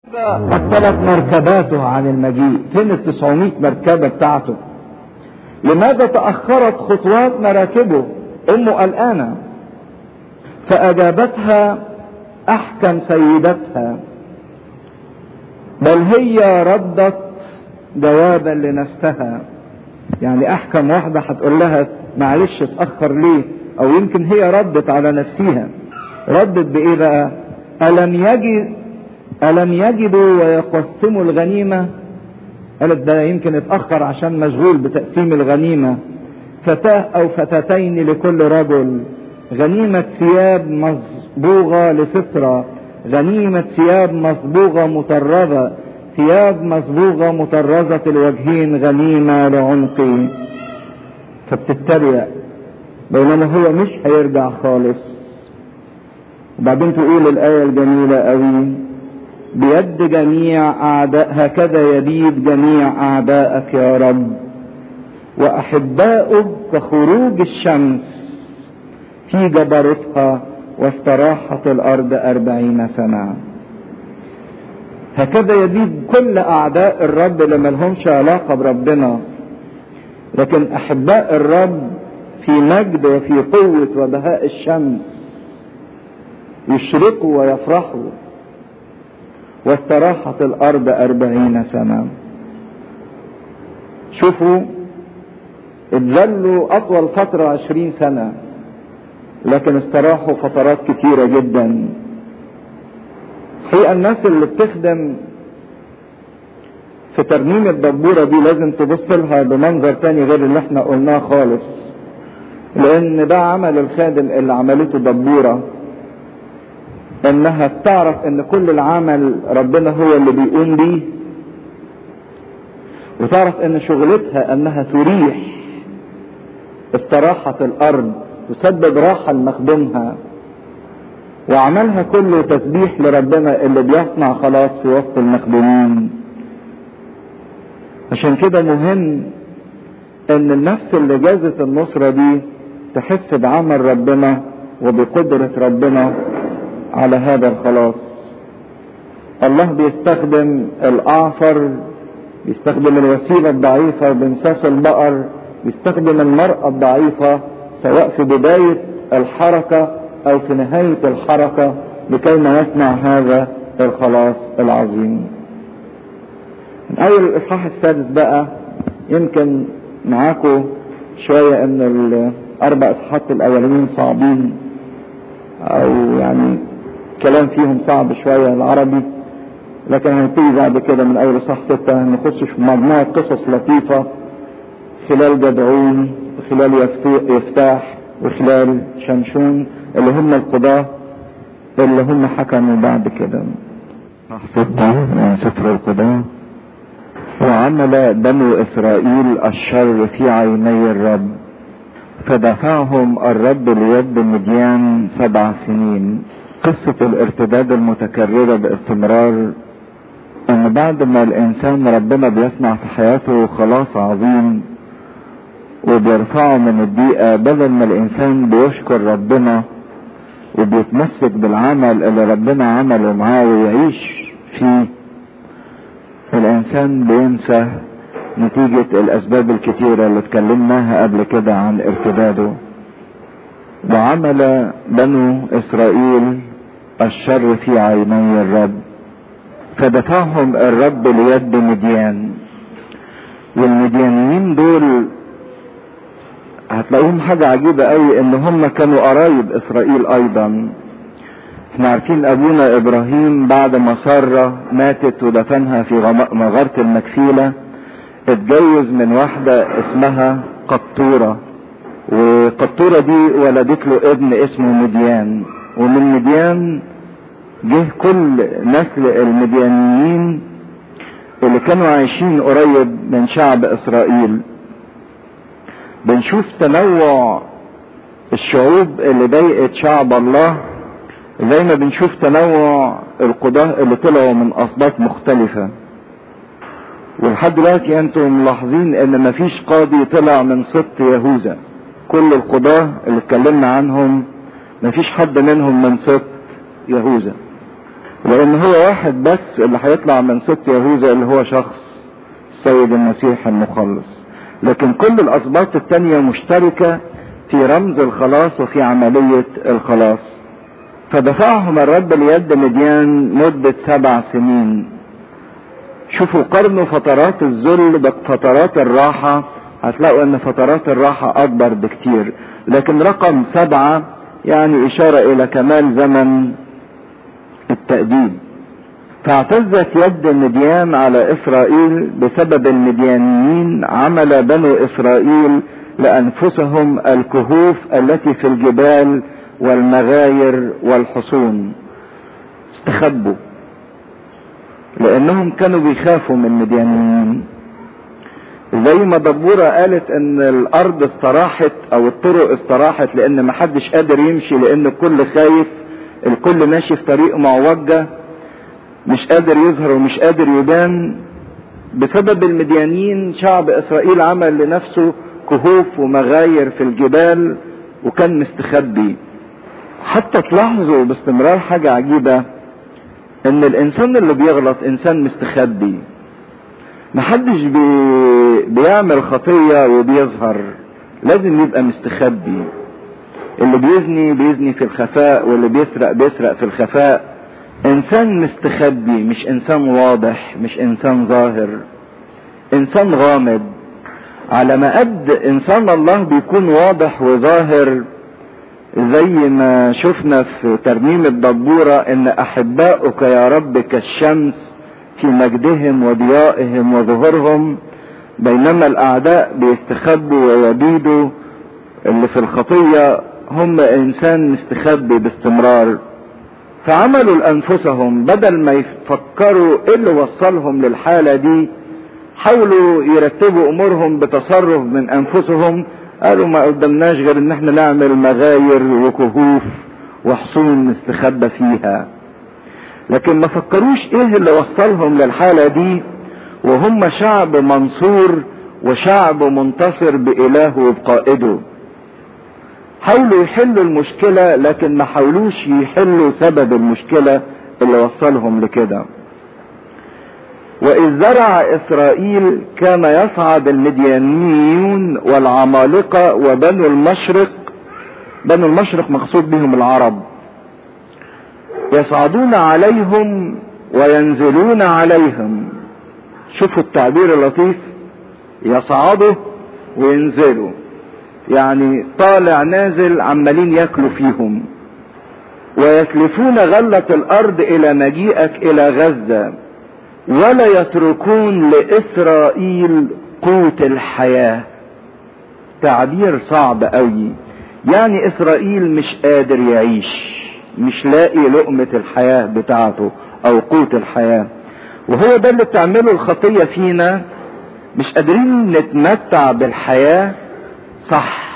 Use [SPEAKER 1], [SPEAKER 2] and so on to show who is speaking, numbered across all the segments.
[SPEAKER 1] بطلت مركباته عن المجيء فين ال 900 مركبة بتاعته لماذا تأخرت خطوات مراكبه أمه قلقانة فأجابتها أحكم سيدتها بل هي ردت جوابا لنفسها يعني أحكم واحدة هتقول لها معلش اتأخر ليه أو يمكن هي ردت على نفسها ردت بإيه بقى ألم يجد ألم يجدوا ويقسموا الغنيمة قالت ده يمكن اتأخر عشان مشغول بتقسيم الغنيمة فتاة أو فتاتين لكل رجل غنيمة ثياب مصبوغة لسترة غنيمة ثياب مصبوغة مطرزة ثياب مصبوغة مطرزة الوجهين غنيمة لعنقي فبتتريق بينما هو مش هيرجع خالص وبعدين تقول الآية الجميلة قوي بيد جميع أعداء هكذا يبيد جميع أعداءك يا رب وأحباؤه كخروج الشمس في جبروتها واستراحت الأرض أربعين سنة هكذا يبيد كل أعداء الرب اللي ملهمش علاقة بربنا لكن أحباء الرب في مجد وفي قوة وبهاء الشمس يشرقوا ويفرحوا واستراحت الارض اربعين سنة شوفوا اتذلوا اطول فترة عشرين سنة لكن استراحوا فترات كتيرة جدا حقيقة الناس اللي بتخدم في ترميم الدبورة دي لازم تبص لها بمنظر تاني غير اللي احنا قلناه خالص لان ده عمل الخادم اللي عملته دبوره انها تعرف ان كل العمل ربنا هو اللي بيقوم بيه وتعرف ان شغلتها انها تريح استراحة الارض تسبب راحة لمخدومها وعملها كله تسبيح لربنا اللي بيصنع خلاص في وسط المخدومين عشان كده مهم ان النفس اللي جازت النصرة دي تحس بعمل ربنا وبقدرة ربنا على هذا الخلاص الله بيستخدم الاعفر بيستخدم الوسيلة الضعيفة بمساس البقر بيستخدم المرأة الضعيفة سواء في بداية الحركة او في نهاية الحركة لكي ما يصنع هذا الخلاص العظيم من اول الاصحاح السادس بقى يمكن معاكم شوية ان الاربع اصحاحات الاولين صعبين او يعني كلام فيهم صعب شوية العربي لكن هنبتدي بعد كده من اول صح ستة نخش في مجموعة قصص لطيفة خلال جدعون وخلال يفتاح وخلال شمشون اللي هم القضاة اللي هم حكموا بعد كده صح ستة من سفر القضاة وعمل بنو اسرائيل الشر في عيني الرب فدفعهم الرب ليد مديان سبع سنين قصة الارتداد المتكررة باستمرار ان بعد ما الانسان ربنا بيصنع في حياته خلاص عظيم وبيرفعه من الضيقة بدل ما الانسان بيشكر ربنا وبيتمسك بالعمل اللي ربنا عمله معاه ويعيش فيه الانسان بينسى نتيجة الاسباب الكتيرة اللي اتكلمناها قبل كده عن ارتداده وعمل بنو اسرائيل الشر في عيني الرب فدفعهم الرب ليد مديان والمديانيين دول هتلاقوهم حاجة عجيبة قوي ان هم كانوا قرايب اسرائيل ايضا احنا عارفين ابونا ابراهيم بعد ما سارة ماتت ودفنها في مغارة المكفيلة اتجوز من واحدة اسمها قطورة وقطورة دي ولدت له ابن اسمه مديان ومن مديان جه كل نسل المديانيين اللي كانوا عايشين قريب من شعب اسرائيل بنشوف تنوع الشعوب اللي ضايقت شعب الله زي ما بنشوف تنوع القضاة اللي طلعوا من اسباط مختلفة ولحد دلوقتي انتم ملاحظين ان مفيش قاضي طلع من سبط يهوذا كل القضاة اللي اتكلمنا عنهم مفيش حد منهم من سبط يهوذا لان هو واحد بس اللي هيطلع من ست يهوذا اللي هو شخص السيد المسيح المخلص لكن كل الاسباط التانية مشتركة في رمز الخلاص وفي عملية الخلاص فدفعهم الرب ليد مديان مدة سبع سنين شوفوا قارنوا فترات الذل بفترات الراحة هتلاقوا ان فترات الراحة اكبر بكتير لكن رقم سبعة يعني اشارة الى كمال زمن التأديب فاعتزت يد مديان على اسرائيل بسبب المديانيين عمل بنو اسرائيل لانفسهم الكهوف التي في الجبال والمغاير والحصون استخبوا لانهم كانوا بيخافوا من المديانيين زي ما دبورة قالت ان الارض استراحت او الطرق استراحت لان محدش قادر يمشي لان الكل خايف الكل ماشي في طريق معوجة مش قادر يظهر ومش قادر يبان بسبب المديانين شعب اسرائيل عمل لنفسه كهوف ومغاير في الجبال وكان مستخبي حتى تلاحظوا باستمرار حاجة عجيبة ان الانسان اللي بيغلط انسان مستخبي محدش بي بيعمل خطية وبيظهر لازم يبقى مستخبي اللي بيزني بيزني في الخفاء واللي بيسرق بيسرق في الخفاء انسان مستخبي مش انسان واضح مش انسان ظاهر انسان غامض على ما قد انسان الله بيكون واضح وظاهر زي ما شفنا في ترنيم الدبورة ان احباؤك يا رب كالشمس في مجدهم وضيائهم وظهورهم بينما الاعداء بيستخبوا ويبيدوا اللي في الخطية هم انسان مستخبي باستمرار فعملوا لانفسهم بدل ما يفكروا ايه اللي وصلهم للحالة دي حاولوا يرتبوا امورهم بتصرف من انفسهم قالوا ما قدمناش غير ان احنا نعمل مغاير وكهوف وحصون نستخبى فيها لكن ما فكروش ايه اللي وصلهم للحالة دي وهم شعب منصور وشعب منتصر بإلهه وبقائده حاولوا يحلوا المشكلة لكن ما حاولوش يحلوا سبب المشكلة اللي وصلهم لكده وإذ زرع إسرائيل كان يصعد المديانيون والعمالقة وبنو المشرق بنو المشرق مقصود بهم العرب يصعدون عليهم وينزلون عليهم شوفوا التعبير اللطيف يصعدوا وينزلوا يعني طالع نازل عمالين ياكلوا فيهم ويتلفون غلة الأرض إلى مجيئك إلى غزة ولا يتركون لإسرائيل قوت الحياة تعبير صعب قوي يعني إسرائيل مش قادر يعيش مش لاقي لقمة الحياة بتاعته أو قوت الحياة وهو ده اللي بتعمله الخطية فينا مش قادرين نتمتع بالحياة صح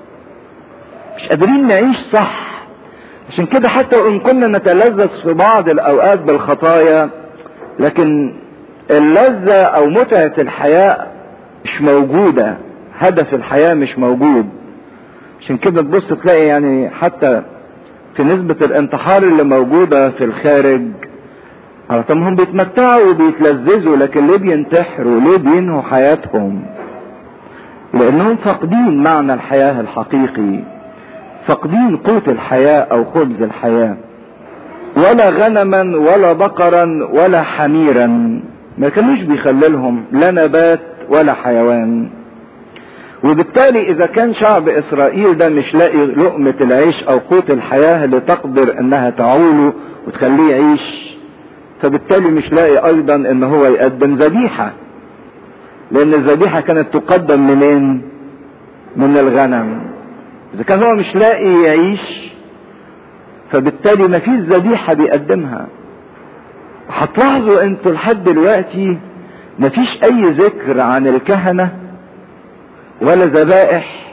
[SPEAKER 1] مش قادرين نعيش صح عشان كده حتى وإن كنا نتلذذ في بعض الأوقات بالخطايا لكن اللذة او متعة الحياة مش موجودة هدف الحياة مش موجود عشان كده تبص تلاقي يعني حتى في نسبة الانتحار اللي موجودة في الخارج طب هم بيتمتعوا وبيتلذذوا لكن ليه بينتحروا ليه بينهوا حياتهم لانهم فاقدين معنى الحياة الحقيقي فاقدين قوت الحياة او خبز الحياه ولا غنما ولا بقرا ولا حميرا ما كانوش بيخللهم لا نبات ولا حيوان وبالتالي اذا كان شعب اسرائيل ده مش لاقي لقمة العيش او قوت الحياة اللي تقدر انها تعوله وتخليه يعيش فبالتالي مش لاقي ايضا ان هو يقدم ذبيحة لان الذبيحة كانت تقدم منين من الغنم اذا كان هو مش لاقي يعيش فبالتالي ما فيش ذبيحة بيقدمها هتلاحظوا انتوا لحد دلوقتي ما فيش اي ذكر عن الكهنة ولا ذبائح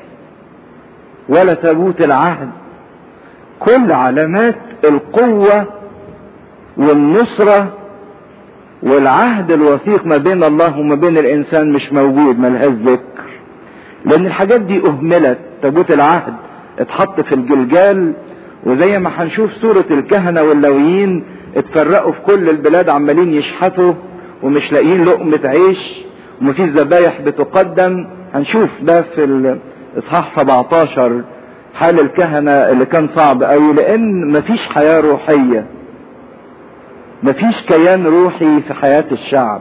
[SPEAKER 1] ولا تابوت العهد كل علامات القوة والنصرة والعهد الوثيق ما بين الله وما بين الانسان مش موجود ملهاش ذكر لان الحاجات دي اهملت تابوت العهد اتحط في الجلجال وزي ما هنشوف سورة الكهنة واللويين اتفرقوا في كل البلاد عمالين يشحتوا ومش لاقيين لقمة عيش ومفيش ذبايح بتقدم هنشوف ده في الاصحاح 17 حال الكهنة اللي كان صعب قوي لان مفيش حياة روحية مفيش كيان روحي في حياة الشعب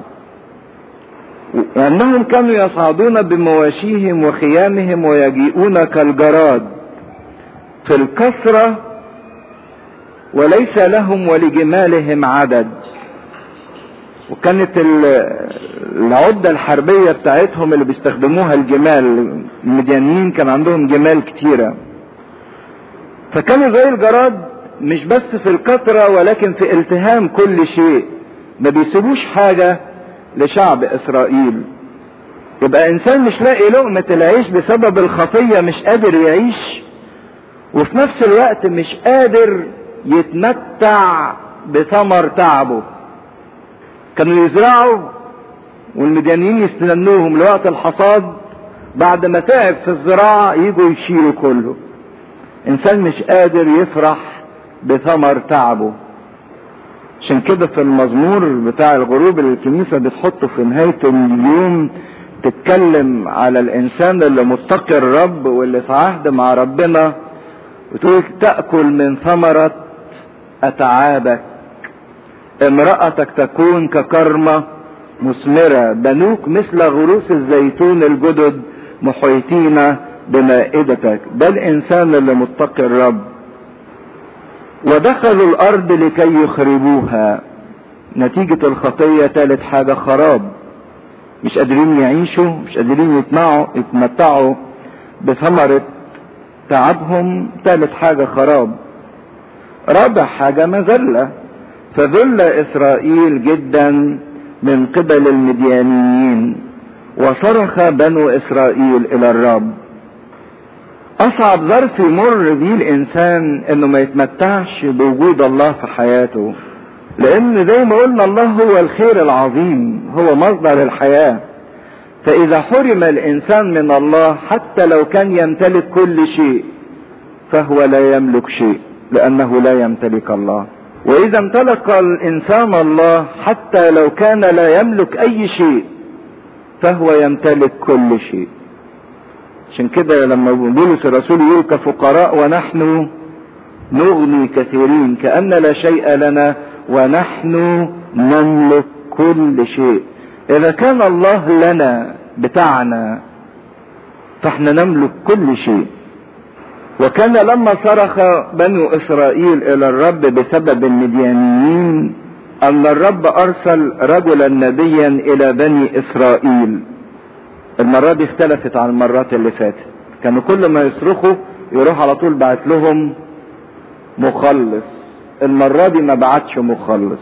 [SPEAKER 1] لأنهم كانوا يصعدون بمواشيهم وخيامهم ويجيئون كالجراد في الكثرة وليس لهم ولجمالهم عدد وكانت العدة الحربية بتاعتهم اللي بيستخدموها الجمال المديانيين كان عندهم جمال كتيرة فكانوا زي الجراد مش بس في الكثرة ولكن في التهام كل شيء ما بيسيبوش حاجة لشعب اسرائيل يبقى انسان مش لاقي لقمة العيش بسبب الخطية مش قادر يعيش وفي نفس الوقت مش قادر يتمتع بثمر تعبه كانوا يزرعوا والمديانيين يستنوهم لوقت الحصاد بعد ما تعب في الزراعة يجوا يشيلوا كله انسان مش قادر يفرح بثمر تعبه عشان كده في المزمور بتاع الغروب اللي الكنيسة بتحطه في نهاية اليوم تتكلم على الانسان اللي متقي الرب واللي في عهد مع ربنا وتقول تأكل من ثمرة أتعابك امرأتك تكون ككرمة مثمرة بنوك مثل غروس الزيتون الجدد محيطين بمائدتك ده الإنسان اللي متقي الرب ودخلوا الأرض لكي يخربوها نتيجة الخطية تالت حاجة خراب مش قادرين يعيشوا مش قادرين يتمعوا يتمتعوا بثمرة تعبهم تالت حاجة خراب رابع حاجة مذلة فذل إسرائيل جدا من قبل المديانيين وصرخ بنو إسرائيل إلى الرب أصعب ظرف يمر بيه الإنسان إنه ما يتمتعش بوجود الله في حياته لأن زي ما قلنا الله هو الخير العظيم هو مصدر الحياة فإذا حرم الإنسان من الله حتى لو كان يمتلك كل شيء فهو لا يملك شيء لأنه لا يمتلك الله وإذا امتلك الإنسان الله حتى لو كان لا يملك أي شيء فهو يمتلك كل شيء عشان كده لما بولس الرسول يقول كفقراء ونحن نغني كثيرين كأن لا شيء لنا ونحن نملك كل شيء إذا كان الله لنا بتاعنا فاحنا نملك كل شيء وكان لما صرخ بنو اسرائيل الى الرب بسبب المديانيين ان الرب ارسل رجلا نبيا الى بني اسرائيل المرة دي اختلفت عن المرات اللي فاتت كانوا كل ما يصرخوا يروح على طول بعت لهم مخلص المرة دي ما بعتش مخلص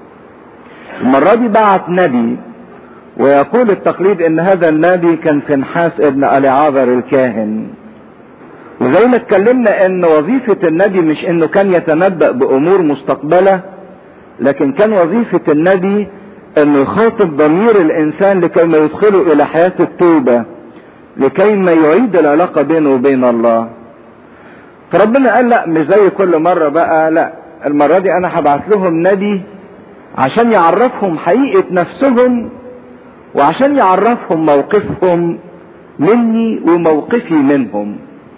[SPEAKER 1] المرة دي بعت نبي ويقول التقليد ان هذا النبي كان فنحاس ابن اليعاذر الكاهن وزي ما اتكلمنا ان وظيفة النبي مش انه كان يتنبأ بامور مستقبلة لكن كان وظيفة النبي انه يخاطب ضمير الانسان لكي ما يدخله الى حياة التوبة لكي ما يعيد العلاقة بينه وبين الله فربنا قال لا مش زي كل مرة بقى لا المرة دي انا هبعت لهم نبي عشان يعرفهم حقيقة نفسهم وعشان يعرفهم موقفهم مني وموقفي منهم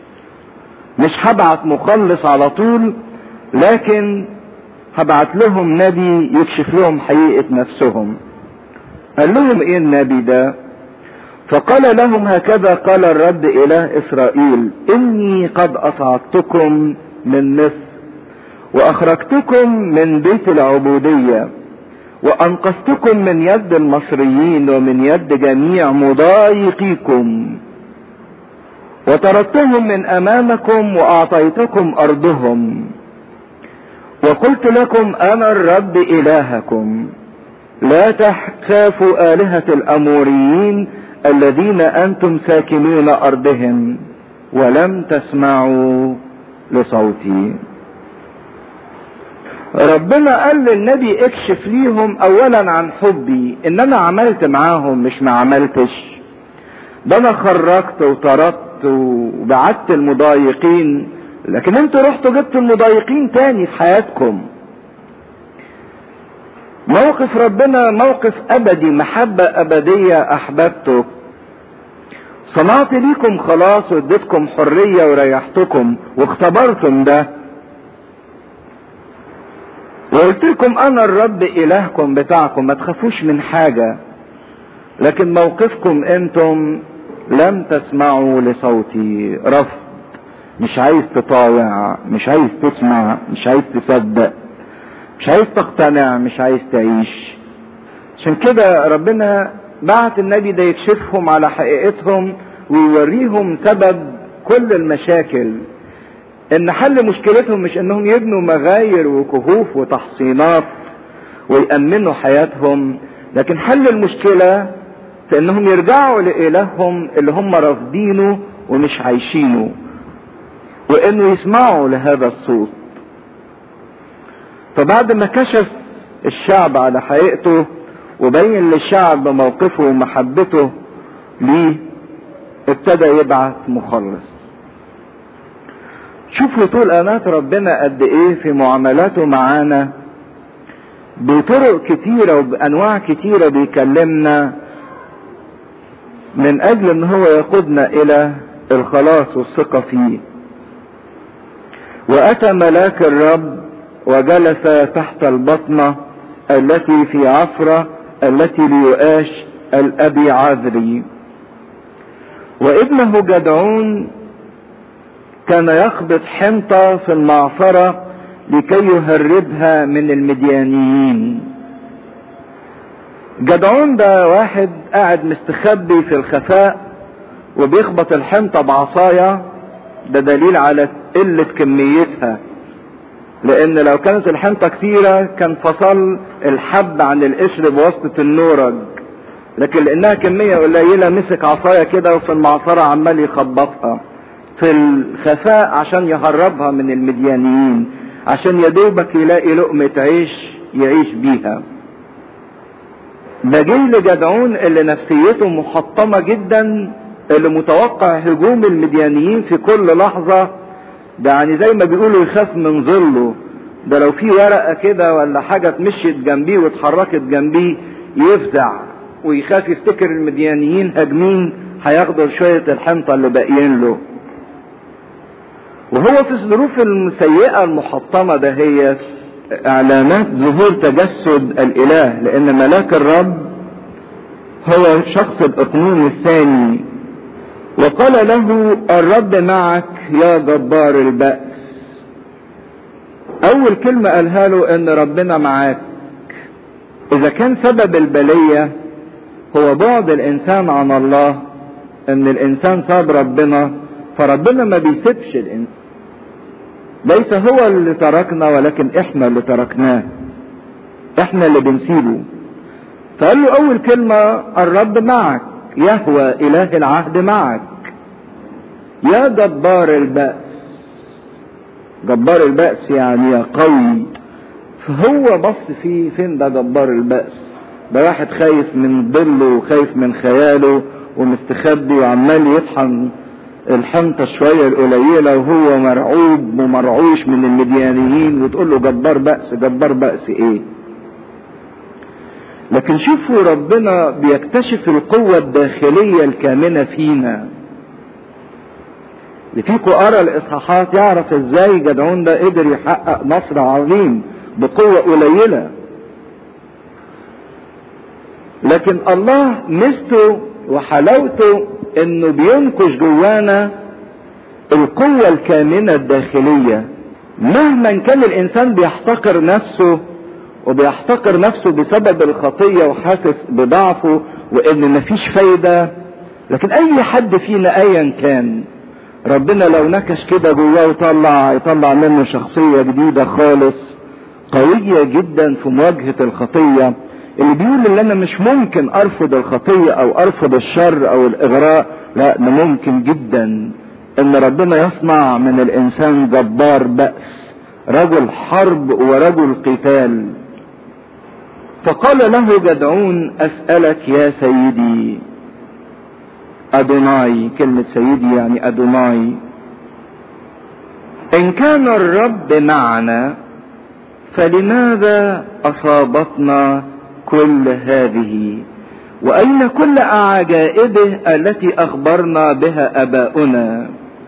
[SPEAKER 1] مش هبعت مخلص على طول لكن هبعت لهم نبي يكشف لهم حقيقة نفسهم قال لهم ايه النبي ده فقال لهم هكذا قال الرب اله اسرائيل اني قد اصعدتكم من مصر واخرجتكم من بيت العبودية وانقذتكم من يد المصريين ومن يد جميع مضايقيكم وطردتهم من امامكم واعطيتكم ارضهم وقلت لكم انا الرب الهكم لا تخافوا الهة الاموريين الذين انتم ساكنون ارضهم ولم تسمعوا لصوتي ربنا قال للنبي اكشف ليهم اولا عن حبي ان انا عملت معاهم مش ما عملتش ده انا خرجت وطردت وبعدت المضايقين لكن انتوا رحتوا جبتوا المضايقين تاني في حياتكم موقف ربنا موقف ابدي محبة ابدية احببته صنعت ليكم خلاص واديتكم حرية وريحتكم واختبرتم ده وقلت لكم انا الرب الهكم بتاعكم ما تخافوش من حاجة لكن موقفكم انتم لم تسمعوا لصوتي رفض مش عايز تطاوع مش عايز تسمع مش عايز تصدق مش عايز تقتنع مش عايز تعيش عشان كده ربنا بعت النبي ده يكشفهم على حقيقتهم ويوريهم سبب كل المشاكل ان حل مشكلتهم مش انهم يبنوا مغاير وكهوف وتحصينات ويأمنوا حياتهم لكن حل المشكلة في انهم يرجعوا لإلههم اللي هم رافضينه ومش عايشينه وانه يسمعوا لهذا الصوت فبعد ما كشف الشعب على حقيقته وبين للشعب موقفه ومحبته ليه ابتدى يبعث مخلص شوفوا طول انات ربنا قد ايه في معاملاته معانا بطرق كتيرة وبانواع كتيرة بيكلمنا من اجل ان هو يقودنا الى الخلاص والثقة فيه واتى ملاك الرب وجلس تحت البطنة التي في عفرة التي ليؤاش الابي عذري وابنه جدعون كان يخبط حنطة في المعصرة لكي يهربها من المديانيين جدعون ده واحد قاعد مستخبي في الخفاء وبيخبط الحنطة بعصاية ده دليل على قلة كميتها لان لو كانت الحنطة كثيرة كان فصل الحب عن القشر بواسطة النورج لكن لانها كمية قليلة مسك عصاية كده وفي المعصرة عمال يخبطها في الخفاء عشان يهربها من المديانيين عشان يدوبك يلاقي لقمة عيش يعيش بيها ده جه لجدعون اللي نفسيته محطمة جدا اللي متوقع هجوم المديانيين في كل لحظة ده يعني زي ما بيقولوا يخاف من ظله ده لو في ورقة كده ولا حاجة اتمشيت جنبيه واتحركت جنبيه يفزع ويخاف يفتكر المديانيين هاجمين هياخدوا شوية الحنطة اللي باقيين له وهو في الظروف السيئة المحطمة ده هي اعلانات ظهور تجسد الاله لان ملاك الرب هو شخص الاقنوم الثاني وقال له الرب معك يا جبار البأس اول كلمة قالها له ان ربنا معاك اذا كان سبب البلية هو بعد الانسان عن الله ان الانسان ساب ربنا فربنا ما بيسيبش الانسان ليس هو اللي تركنا ولكن احنا اللي تركناه احنا اللي بنسيبه فقال له اول كلمة الرب معك يهوى اله العهد معك يا جبار البأس جبار البأس يعني يا قوي فهو بص فيه فين ده جبار البأس ده واحد خايف من ظله وخايف من خياله ومستخبي وعمال يطحن الحنطة شوية القليلة وهو مرعوب ومرعوش من المديانيين وتقول له جبار بأس جبار بأس ايه لكن شوفوا ربنا بيكتشف القوة الداخلية الكامنة فينا اللي فيكم قرا الاصحاحات يعرف ازاي جدعون ده قدر يحقق نصر عظيم بقوة قليلة لكن الله ميزته وحلاوته انه بينكش جوانا القوة الكامنة الداخلية مهما كان الانسان بيحتقر نفسه وبيحتقر نفسه بسبب الخطية وحاسس بضعفه وان مفيش فايدة لكن اي حد فينا ايا كان ربنا لو نكش كده جواه وطلع يطلع منه شخصية جديدة خالص قوية جدا في مواجهة الخطية اللي بيقول ان انا مش ممكن ارفض الخطية او ارفض الشر او الاغراء لا ده ممكن جدا ان ربنا يصنع من الانسان جبار بأس رجل حرب ورجل قتال فقال له جدعون اسألك يا سيدي ادوناي كلمة سيدي يعني ادوناي ان كان الرب معنا فلماذا اصابتنا كل هذه واين كل عجائبه التي اخبرنا بها اباؤنا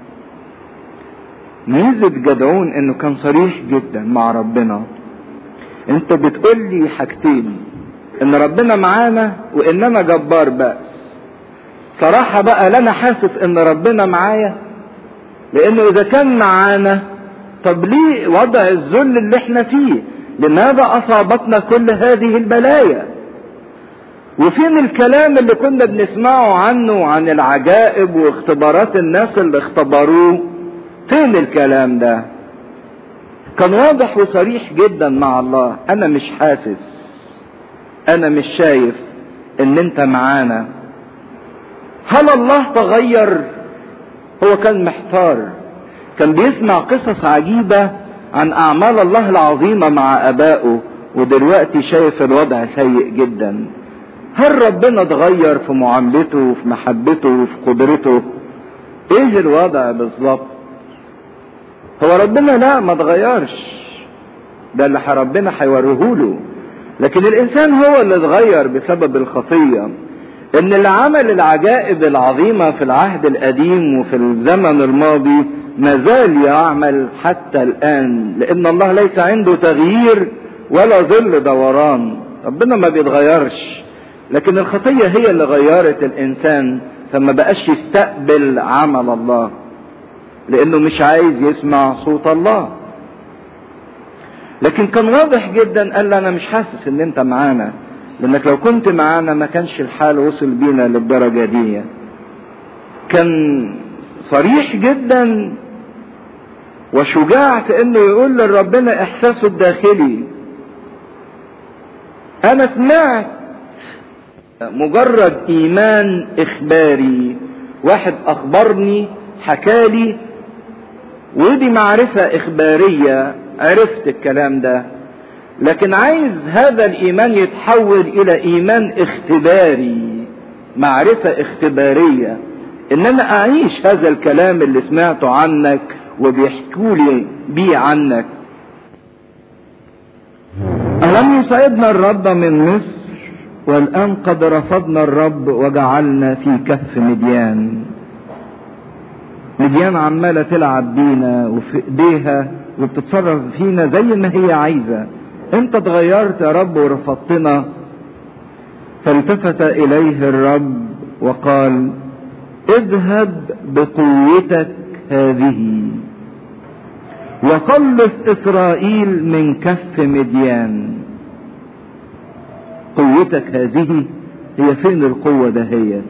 [SPEAKER 1] ميزة جدعون انه كان صريح جدا مع ربنا انت بتقول لي حاجتين ان ربنا معانا واننا جبار بأس صراحة بقى لا انا حاسس ان ربنا معايا لانه اذا كان معانا طب ليه وضع الذل اللي احنا فيه لماذا اصابتنا كل هذه البلايا وفين الكلام اللي كنا بنسمعه عنه عن العجائب واختبارات الناس اللي اختبروه فين الكلام ده كان واضح وصريح جدا مع الله انا مش حاسس انا مش شايف ان انت معانا هل الله تغير هو كان محتار كان بيسمع قصص عجيبة عن اعمال الله العظيمة مع ابائه ودلوقتي شايف الوضع سيء جدا هل ربنا اتغير في معاملته وفي محبته وفي قدرته ايه الوضع بالظبط هو ربنا لا ما اتغيرش ده اللي ربنا هيوريهوله لكن الانسان هو اللي اتغير بسبب الخطيه ان اللي عمل العجائب العظيمه في العهد القديم وفي الزمن الماضي ما زال يعمل حتى الان لان الله ليس عنده تغيير ولا ظل دوران ربنا ما بيتغيرش لكن الخطيه هي اللي غيرت الانسان فما بقاش يستقبل عمل الله لانه مش عايز يسمع صوت الله لكن كان واضح جدا قال انا مش حاسس ان انت معانا لانك لو كنت معانا ما كانش الحال وصل بينا للدرجة دي كان صريح جدا وشجاع في انه يقول لربنا احساسه الداخلي انا سمعت مجرد ايمان اخباري واحد اخبرني حكالي ودي معرفة اخبارية عرفت الكلام ده لكن عايز هذا الايمان يتحول الى ايمان اختباري معرفة اختبارية ان انا اعيش هذا الكلام اللي سمعته عنك وبيحكوا لي بيه عنك ألم يسعدنا الرب من مصر والآن قد رفضنا الرب وجعلنا في كف مديان مديان عمالة تلعب بينا وفي ايديها وبتتصرف فينا زي ما هي عايزة انت اتغيرت يا رب ورفضتنا فالتفت اليه الرب وقال اذهب بقوتك هذه وخلص اسرائيل من كف مديان قوتك هذه هي فين القوة دهيت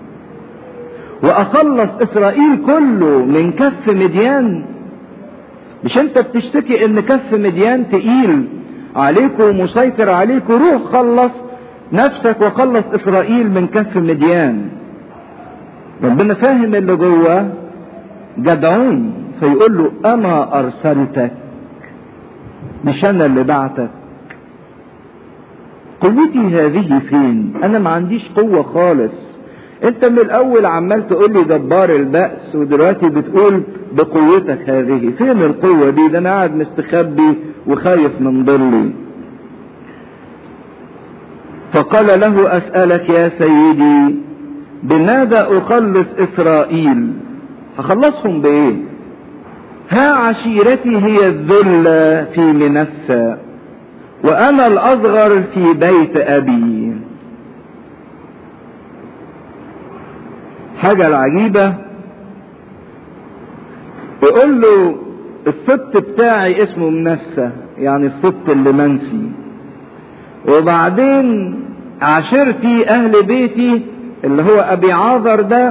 [SPEAKER 1] واخلص اسرائيل كله من كف مديان مش انت بتشتكي ان كف مديان تقيل عليكم ومسيطر عليكم روح خلص نفسك وخلص اسرائيل من كف مديان ربنا فاهم اللي جوه جدعون فيقول له انا ارسلتك مش انا اللي بعتك قوتي هذه فين انا ما عنديش قوة خالص انت من الاول عمال تقول لي جبار البأس ودلوقتي بتقول بقوتك هذه فين القوة دي ده انا قاعد مستخبي وخايف من ضلي فقال له اسألك يا سيدي بماذا اخلص اسرائيل هخلصهم بايه ها عشيرتي هي الذلة في منسى وانا الاصغر في بيت ابي حاجة العجيبة يقول له الست بتاعي اسمه منسى يعني الست اللي منسي وبعدين عشيرتي اهل بيتي اللي هو ابي عاذر ده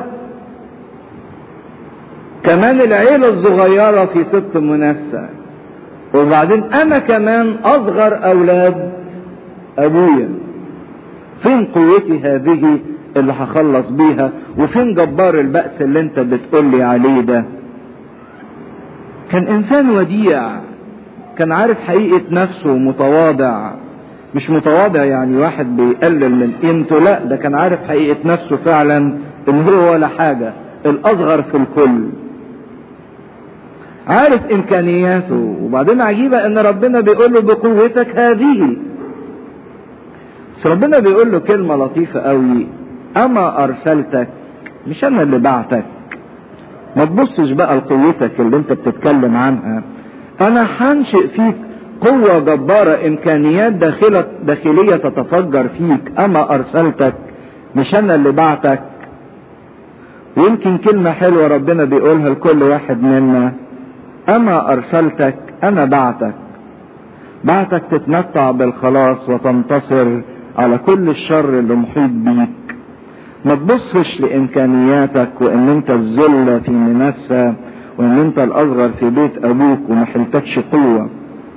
[SPEAKER 1] كمان العيلة الصغيرة في ست منسى وبعدين انا كمان اصغر اولاد ابويا فين قوتي هذه اللي هخلص بيها وفين جبار البأس اللي انت بتقولي عليه ده كان انسان وديع كان عارف حقيقة نفسه متواضع مش متواضع يعني واحد بيقلل من قيمته لا ده كان عارف حقيقة نفسه فعلا ان هو ولا حاجة الاصغر في الكل عارف امكانياته وبعدين عجيبة ان ربنا بيقول له بقوتك هذه بس ربنا بيقول له كلمة لطيفة قوي اما ارسلتك مش انا اللي بعتك ما تبصش بقى لقوتك اللي انت بتتكلم عنها انا هنشئ فيك قوة جبارة امكانيات داخلة داخلية تتفجر فيك اما ارسلتك مش انا اللي بعتك ويمكن كلمة حلوة ربنا بيقولها لكل واحد منا اما ارسلتك انا بعتك بعتك تتمتع بالخلاص وتنتصر على كل الشر اللي محيط بيك ما تبصش لامكانياتك وان انت الذله في منسى وان انت الاصغر في بيت ابوك وما حلتكش قوه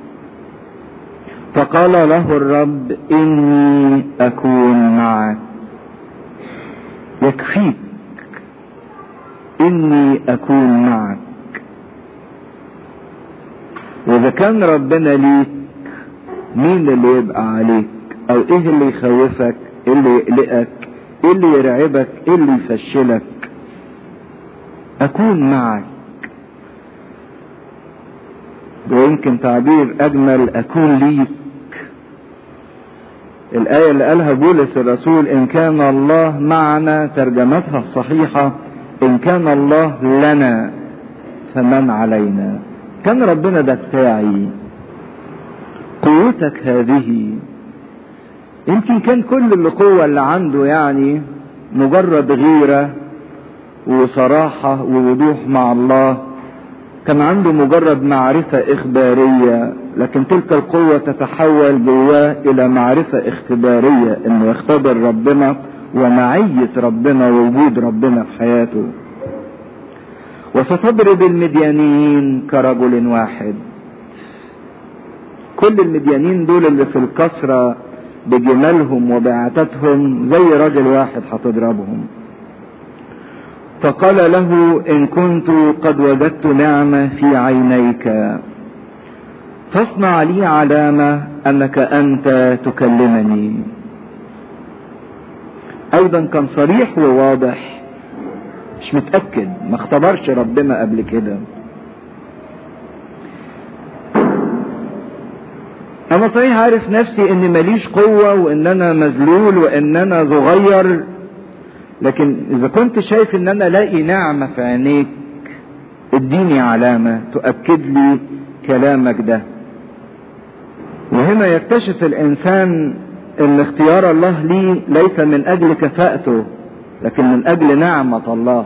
[SPEAKER 1] فقال له الرب اني اكون معك يكفيك اني اكون معك واذا كان ربنا ليك مين اللي يبقى عليك او ايه اللي يخوفك ايه اللي يقلقك ايه اللي يرعبك ايه اللي يفشلك اكون معك ويمكن تعبير اجمل اكون ليك الآية اللي قالها بولس الرسول إن كان الله معنا ترجمتها الصحيحة إن كان الله لنا فمن علينا كان ربنا ده بتاعي قوتك هذه يمكن كان كل القوة اللي عنده يعني مجرد غيرة وصراحة ووضوح مع الله كان عنده مجرد معرفة إخبارية لكن تلك القوة تتحول جواه إلى معرفة اختبارية إنه يختبر ربنا ومعية ربنا ووجود ربنا في حياته وستضرب المديانين كرجل واحد كل المديانين دول اللي في الكسرة بجمالهم وبعتتهم زي راجل واحد هتضربهم فقال له ان كنت قد وجدت نعمة في عينيك فاصنع لي علامة انك انت تكلمني ايضا كان صريح وواضح مش متأكد ما اختبرش ربنا قبل كده انا صحيح عارف نفسي ان ماليش قوة وان انا مذلول وان انا صغير لكن اذا كنت شايف ان انا لاقي نعمة في عينيك اديني علامة تؤكد لي كلامك ده وهنا يكتشف الانسان ان اختيار الله ليه ليس من اجل كفاءته لكن من اجل نعمة الله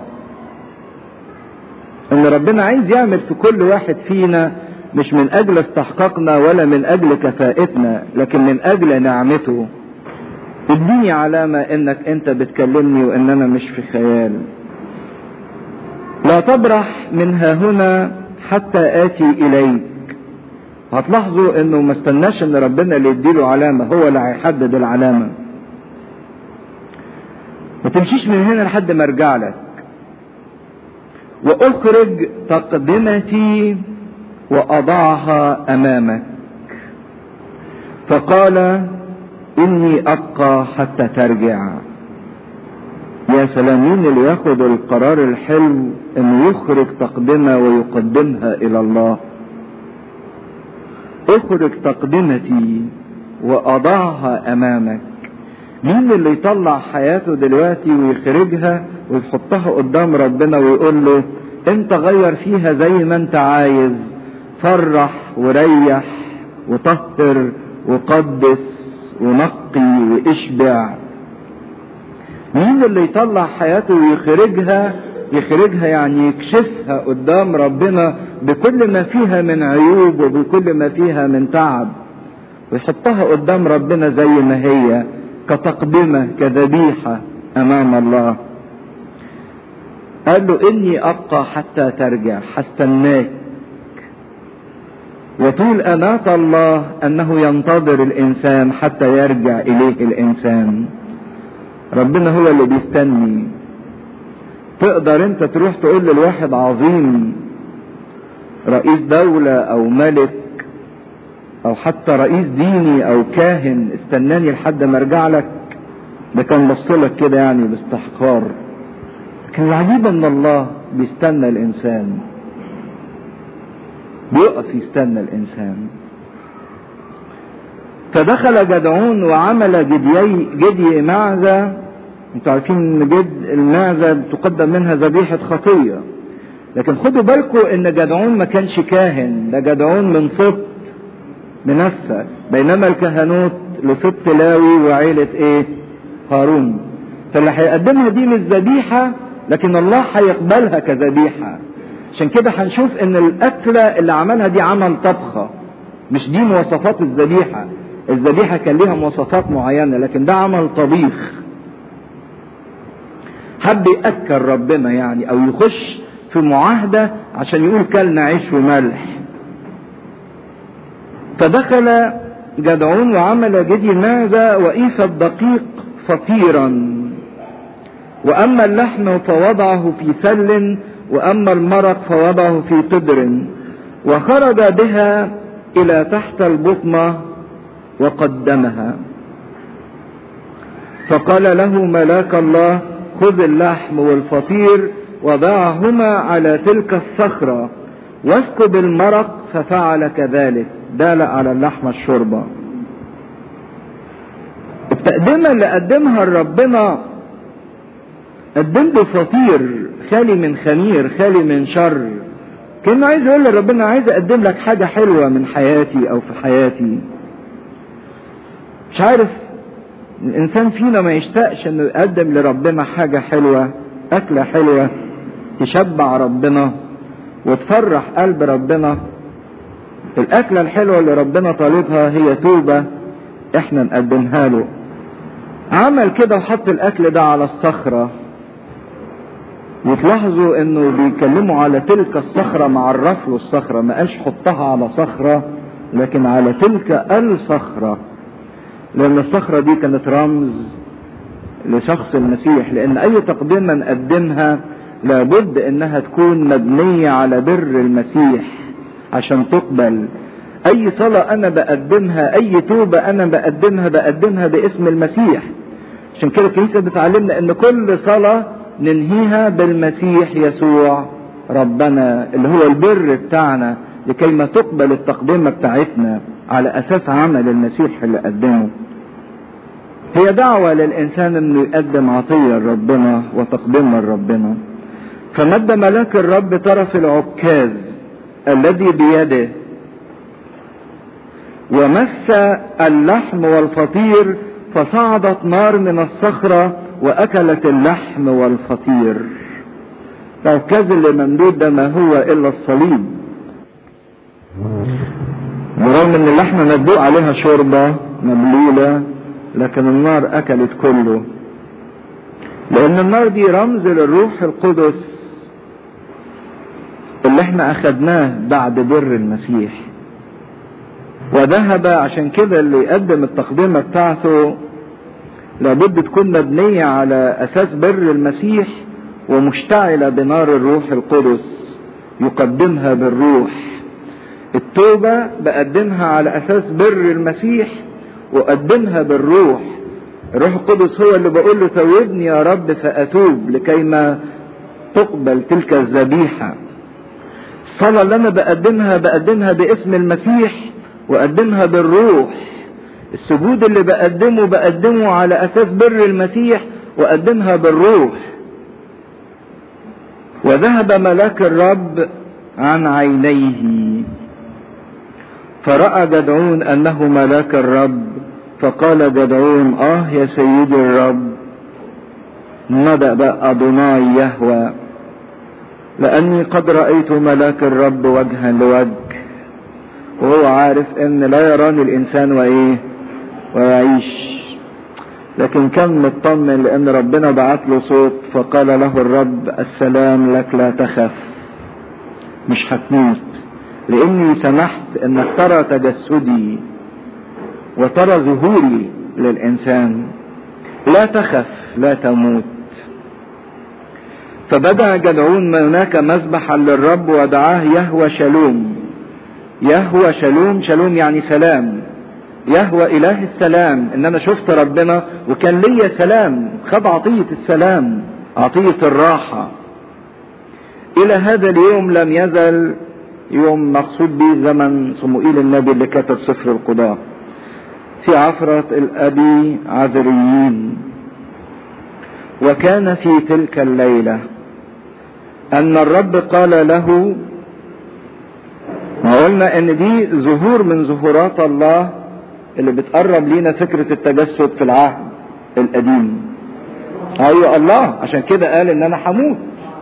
[SPEAKER 1] ان ربنا عايز يعمل في كل واحد فينا مش من اجل استحقاقنا ولا من اجل كفاءتنا لكن من اجل نعمته اديني علامة انك انت بتكلمني وان انا مش في خيال لا تبرح من ها هنا حتى اتي اليك هتلاحظوا انه ما استناش ان ربنا اللي يديله علامة هو اللي هيحدد العلامة ما تمشيش من هنا لحد ما ارجع لك واخرج تقدمتي واضعها امامك فقال اني ابقى حتى ترجع يا سلام مين اللي ياخد القرار الحلو انه يخرج تقدمة ويقدمها الى الله اخرج تقدمتي واضعها امامك مين اللي يطلع حياته دلوقتي ويخرجها ويحطها قدام ربنا ويقول له انت غير فيها زي ما انت عايز فرح وريح وطهر وقدس ونقي واشبع مين اللي يطلع حياته ويخرجها يخرجها يعني يكشفها قدام ربنا بكل ما فيها من عيوب وبكل ما فيها من تعب ويحطها قدام ربنا زي ما هي كتقدمة كذبيحة أمام الله قال له إني أبقى حتى ترجع هستناك وطول أناة الله أنه ينتظر الإنسان حتى يرجع إليه الإنسان ربنا هو اللي بيستني تقدر انت تروح تقول للواحد عظيم رئيس دولة او ملك او حتى رئيس ديني او كاهن استناني لحد ما ارجع لك ده كان بصلك كده يعني باستحقار لكن العجيب ان الله بيستنى الانسان بيقف يستنى الانسان فدخل جدعون وعمل جديي جدي معزة انتوا عارفين ان جد المعزة تقدم منها ذبيحة خطية لكن خدوا بالكم ان جدعون ما كانش كاهن ده جدعون من سبط منسى بينما الكهنوت لسبط لاوي وعيلة ايه هارون فاللي هيقدمها دي مش ذبيحة لكن الله هيقبلها كذبيحة عشان كده هنشوف ان الاكلة اللي عملها دي عمل طبخة مش دي مواصفات الذبيحة الذبيحة كان ليها مواصفات معينة لكن ده عمل طبيخ حب يأكل ربنا يعني او يخش في معاهدة عشان يقول كلنا عيش وملح فدخل جدعون وعمل جدي المعزة وإيف الدقيق فطيرا وأما اللحم فوضعه في سل وأما المرق فوضعه في قدر وخرج بها إلى تحت البطنة وقدمها فقال له ملاك الله خذ اللحم والفطير وضعهما على تلك الصخرة واسكب المرق ففعل كذلك دال على اللحم الشوربة التقدمة اللي قدمها لربنا قدم له فطير خالي من خمير خالي من شر كانه عايز يقول لربنا عايز اقدم لك حاجة حلوة من حياتي او في حياتي مش عارف الانسان فينا ما يشتاقش انه يقدم لربنا حاجة حلوة اكلة حلوة تشبع ربنا وتفرح قلب ربنا الاكلة الحلوة اللي ربنا طالبها هي توبة احنا نقدمها له عمل كده وحط الاكل ده على الصخرة وتلاحظوا انه بيتكلموا على تلك الصخرة مع الرفل الصخرة ما قالش حطها على صخرة لكن على تلك الصخرة لان الصخرة دي كانت رمز لشخص المسيح لان اي تقدمة نقدمها لابد انها تكون مبنية على بر المسيح عشان تقبل اي صلاة انا بقدمها اي توبة انا بقدمها بقدمها باسم المسيح عشان كده الكنيسة بتعلمنا ان كل صلاة ننهيها بالمسيح يسوع ربنا اللي هو البر بتاعنا لكي ما تقبل التقدمة بتاعتنا على اساس عمل المسيح اللي قدمه هي دعوة للإنسان إنه يقدم عطية لربنا وتقدمها لربنا فمد ملاك الرب طرف العكاز الذي بيده ومس اللحم والفطير فصعدت نار من الصخرة وأكلت اللحم والفطير العكاز اللي ممدود ده ما هو إلا الصليب برغم ان اللحمة مدلوق عليها شوربة مبلولة لكن النار اكلت كله لان النار دي رمز للروح القدس اللي احنا اخدناه بعد بر المسيح وذهب عشان كده اللي يقدم التقدمة بتاعته لابد تكون مبنية على اساس بر المسيح ومشتعلة بنار الروح القدس يقدمها بالروح التوبة بقدمها على اساس بر المسيح وقدمها بالروح الروح القدس هو اللي بقول له توبني يا رب فاتوب لكي ما تقبل تلك الذبيحة الصلاة اللي انا بقدمها بقدمها باسم المسيح وقدمها بالروح السجود اللي بقدمه بقدمه على اساس بر المسيح وقدمها بالروح وذهب ملاك الرب عن عينيه فرأى جدعون أنه ملاك الرب فقال جدعون آه يا سيدي الرب ندأ بقى أدوناي يهوى لأني قد رأيت ملاك الرب وجها لوجه وهو عارف أن لا يراني الإنسان وإيه ويعيش لكن كان مطمن لأن ربنا بعت له صوت فقال له الرب السلام لك لا تخف مش هتموت لاني سمحت انك ترى تجسدي وترى ظهوري للانسان لا تخف لا تموت فبدا جدعون هناك مذبحا للرب ودعاه يهوى شلوم يهوى شلوم شلوم يعني سلام يهوى اله السلام ان انا شفت ربنا وكان ليا سلام خد عطيه السلام عطيه الراحه الى هذا اليوم لم يزل يوم مقصود به زمن صموئيل النبي اللي كتب سفر القضاء في عفرة الأبي عذريين وكان في تلك الليلة أن الرب قال له ما قلنا ان دي ظهور من ظهورات الله اللي بتقرب لينا فكرة التجسد في العهد القديم ايوه الله عشان كده قال ان انا هموت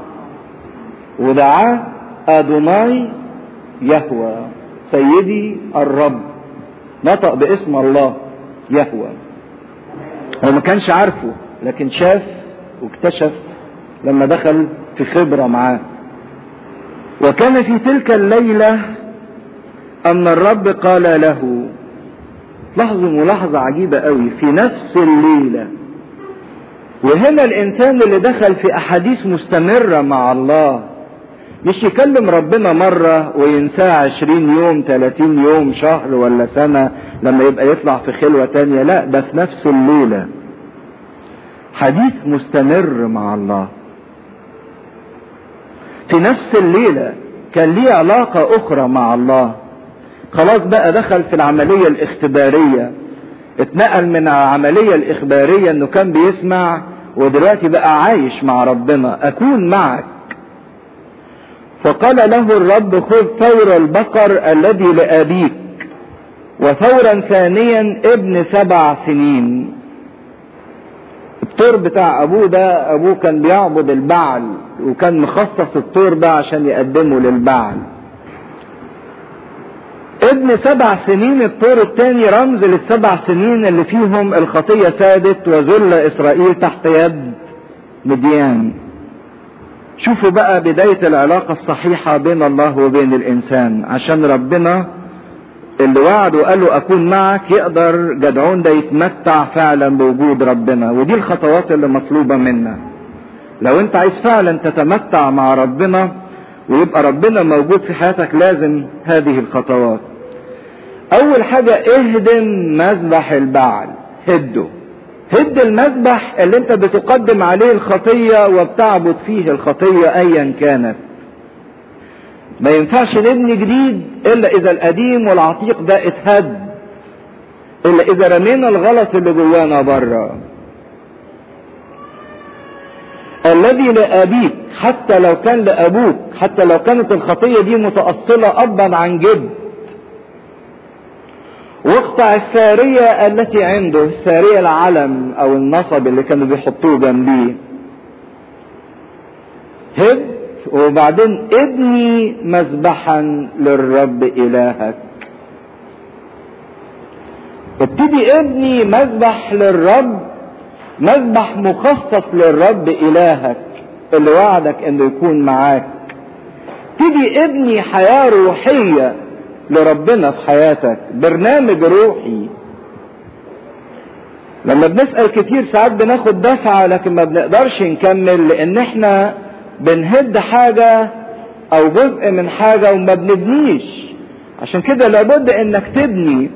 [SPEAKER 1] ودعاه ادوناي يهوى سيدي الرب نطق باسم الله يهوى هو ما كانش عارفه لكن شاف واكتشف لما دخل في خبرة معاه وكان في تلك الليلة أن الرب قال له لاحظوا ملاحظة عجيبة قوي في نفس الليلة وهنا الإنسان اللي دخل في أحاديث مستمرة مع الله مش يكلم ربنا مرة وينساه عشرين يوم تلاتين يوم شهر ولا سنة لما يبقى يطلع في خلوة تانية لا ده في نفس الليلة حديث مستمر مع الله في نفس الليلة كان ليه علاقة أخرى مع الله خلاص بقى دخل في العملية الاختبارية اتنقل من العملية الإخبارية إنه كان بيسمع ودلوقتي بقى عايش مع ربنا أكون معك فقال له الرب خذ ثور البقر الذي لأبيك وثورا ثانيا ابن سبع سنين الطور بتاع ابوه ده ابوه كان بيعبد البعل وكان مخصص الطور ده عشان يقدمه للبعل ابن سبع سنين الطور الثاني رمز للسبع سنين اللي فيهم الخطية سادت وذل اسرائيل تحت يد مديان شوفوا بقى بداية العلاقة الصحيحة بين الله وبين الإنسان عشان ربنا اللي وعد وقال له أكون معك يقدر جدعون ده يتمتع فعلا بوجود ربنا ودي الخطوات اللي مطلوبة منا لو أنت عايز فعلا تتمتع مع ربنا ويبقى ربنا موجود في حياتك لازم هذه الخطوات أول حاجة اهدم مذبح البعل هده هد المذبح اللي انت بتقدم عليه الخطية وبتعبد فيه الخطية ايا كانت ما ينفعش نبني جديد الا اذا القديم والعتيق ده اتهد الا اذا رمينا الغلط اللي جوانا بره الذي لابيك حتى لو كان لابوك حتى لو كانت الخطية دي متأصلة ابا عن جد واقطع السارية التي عنده السارية العلم او النصب اللي كانوا بيحطوه جنبيه هد وبعدين ابني مذبحا للرب الهك ابتدي ابني مذبح للرب مذبح مخصص للرب الهك اللي وعدك انه يكون معاك ابتدي ابني حياة روحية لربنا في حياتك برنامج روحي لما بنسأل كتير ساعات بناخد دفعة لكن ما بنقدرش نكمل لان احنا بنهد حاجة او جزء من حاجة وما بنبنيش عشان كده لابد انك تبني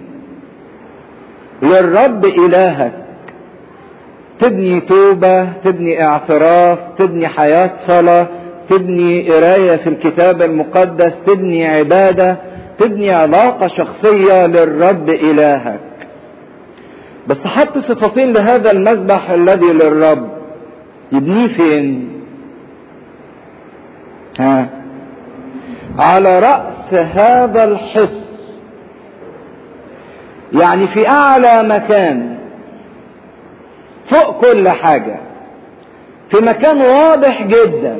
[SPEAKER 1] للرب الهك تبني توبة تبني اعتراف تبني حياة صلاة تبني قراية في الكتاب المقدس تبني عبادة تبني علاقة شخصية للرب إلهك بس حط صفتين لهذا المذبح الذي للرب يبنيه فين ها على رأس هذا الحص يعني في أعلى مكان فوق كل حاجة في مكان واضح جدا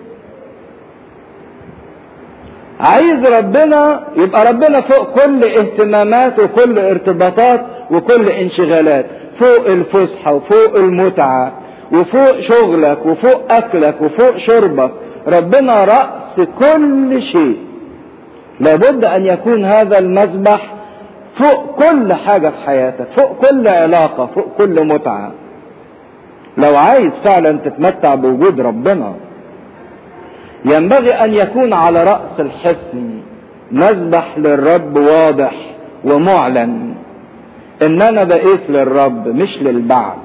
[SPEAKER 1] عايز ربنا يبقى ربنا فوق كل اهتمامات وكل ارتباطات وكل انشغالات فوق الفسحة وفوق المتعة وفوق شغلك وفوق اكلك وفوق شربك ربنا رأس كل شيء لابد ان يكون هذا المذبح فوق كل حاجة في حياتك فوق كل علاقة فوق كل متعة لو عايز فعلا تتمتع بوجود ربنا ينبغي ان يكون على رأس الحصن مذبح للرب واضح ومعلن ان انا بقيت للرب مش للبعض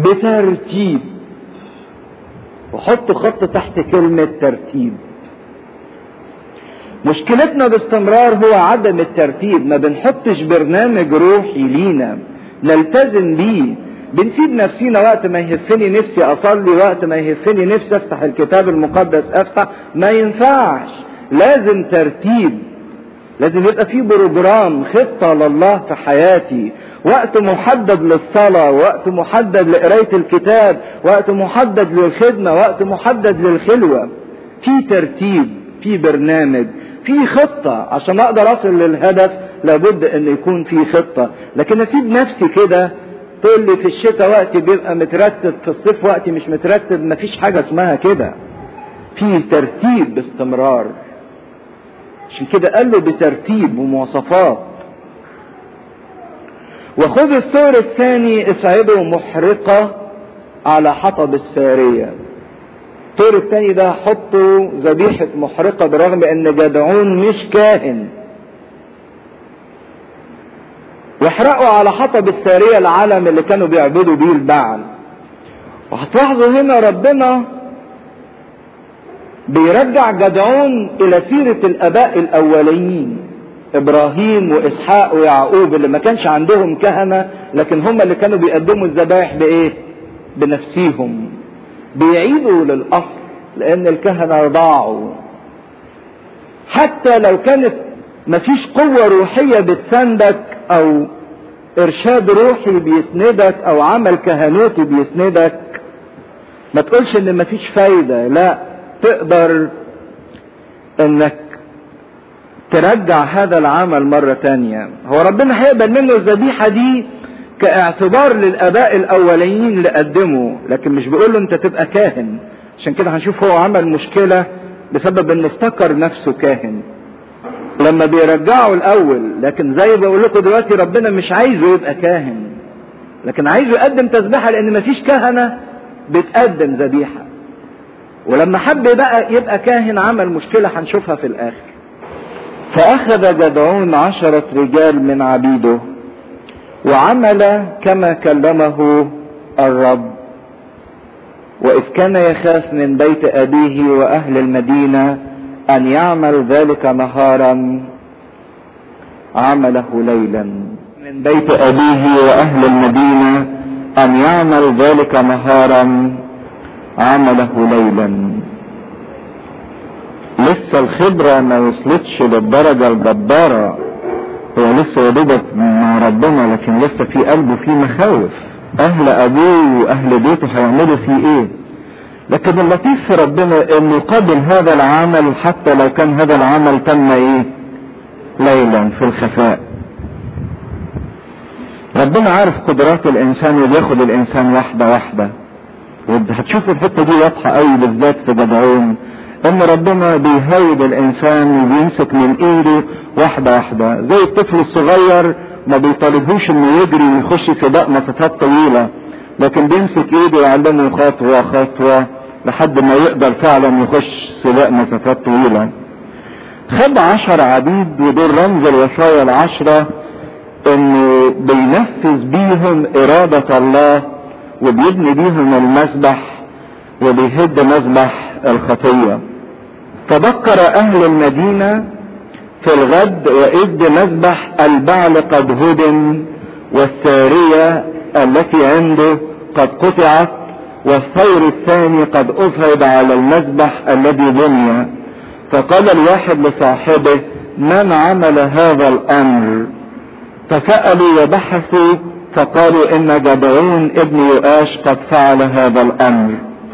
[SPEAKER 1] بترتيب وحط خط تحت كلمة ترتيب مشكلتنا باستمرار هو عدم الترتيب ما بنحطش برنامج روحي لينا نلتزم بيه بنسيب نفسينا وقت ما يهفني نفسي اصلي وقت ما يهفني نفسي افتح الكتاب المقدس افتح ما ينفعش لازم ترتيب لازم يبقى في بروجرام خطه لله في حياتي وقت محدد للصلاة وقت محدد لقراية الكتاب وقت محدد للخدمة وقت محدد للخلوة في ترتيب في برنامج في خطة عشان اقدر اصل للهدف لابد ان يكون في خطة لكن اسيب نفسي كده تقول لي في الشتاء وقتي بيبقى مترتب في الصيف وقتي مش مترتب مفيش حاجة اسمها كده في ترتيب باستمرار عشان كده قال له بترتيب ومواصفات وخذ الثور الثاني اصعده محرقة على حطب السارية الطور الثاني ده حطه ذبيحة محرقة برغم ان جدعون مش كاهن واحرقوا على حطب السارية العلم اللي كانوا بيعبدوا بيه البعل وهتلاحظوا هنا ربنا بيرجع جدعون الى سيرة الاباء الاولين ابراهيم واسحاق ويعقوب اللي ما كانش عندهم كهنة لكن هم اللي كانوا بيقدموا الذبائح بايه بنفسيهم بيعيدوا للاصل لان الكهنة ضاعوا حتى لو كانت مفيش قوة روحية بتساندك او ارشاد روحي بيسندك او عمل كهنوتي بيسندك ما تقولش ان مفيش فايدة لا تقدر انك ترجع هذا العمل مرة تانية هو ربنا هيقبل منه الذبيحة دي كاعتبار للاباء الاولين اللي قدموا لكن مش بيقول له انت تبقى كاهن عشان كده هنشوف هو عمل مشكلة بسبب انه افتكر نفسه كاهن لما بيرجعوا الاول لكن زي بقول لكم دلوقتي ربنا مش عايزه يبقى كاهن لكن عايزه يقدم تسبيحة لان مفيش كهنة بتقدم ذبيحة ولما حب بقى يبقى كاهن عمل مشكلة هنشوفها في الاخر فاخذ جدعون عشرة رجال من عبيده وعمل كما كلمه الرب واذ كان يخاف من بيت ابيه واهل المدينه ان يعمل ذلك نهارا عمله ليلا من بيت ابيه واهل المدينه ان يعمل ذلك نهارا عمله ليلا لسه الخبرة ما وصلتش للدرجة الجبارة هو لسه يدوبك مع ربنا لكن لسه في قلبه في مخاوف اهل ابوه واهل بيته هيعملوا فيه ايه لكن اللطيف في ربنا انه قبل هذا العمل حتى لو كان هذا العمل تم ايه ليلا في الخفاء ربنا عارف قدرات الانسان وبياخد الانسان واحده واحده وهتشوفوا الحته دي واضحه قوي بالذات في جدعون ان ربنا بيهيد الانسان وبيمسك من ايده واحده واحده زي الطفل الصغير ما بيطالبوش انه يجري ويخش سباق مسافات طويله لكن بيمسك ايده ويعلمه خطوه خطوه لحد ما يقدر فعلا يخش سباق مسافات طويله خد عشر عبيد ودول رمز الوصايا العشرة انه بينفذ بيهم ارادة الله وبيبني بيهم المسبح وبيهد مسبح الخطية تذكر اهل المدينة في الغد واذ بمسبح البعل قد هدم والسارية التي عنده قد قطعت والثور الثاني قد اصهد على المسبح الذي بني فقال الواحد لصاحبه من عمل هذا الامر فسألوا وبحثوا فقالوا ان جدعون ابن يؤاش قد فعل هذا الامر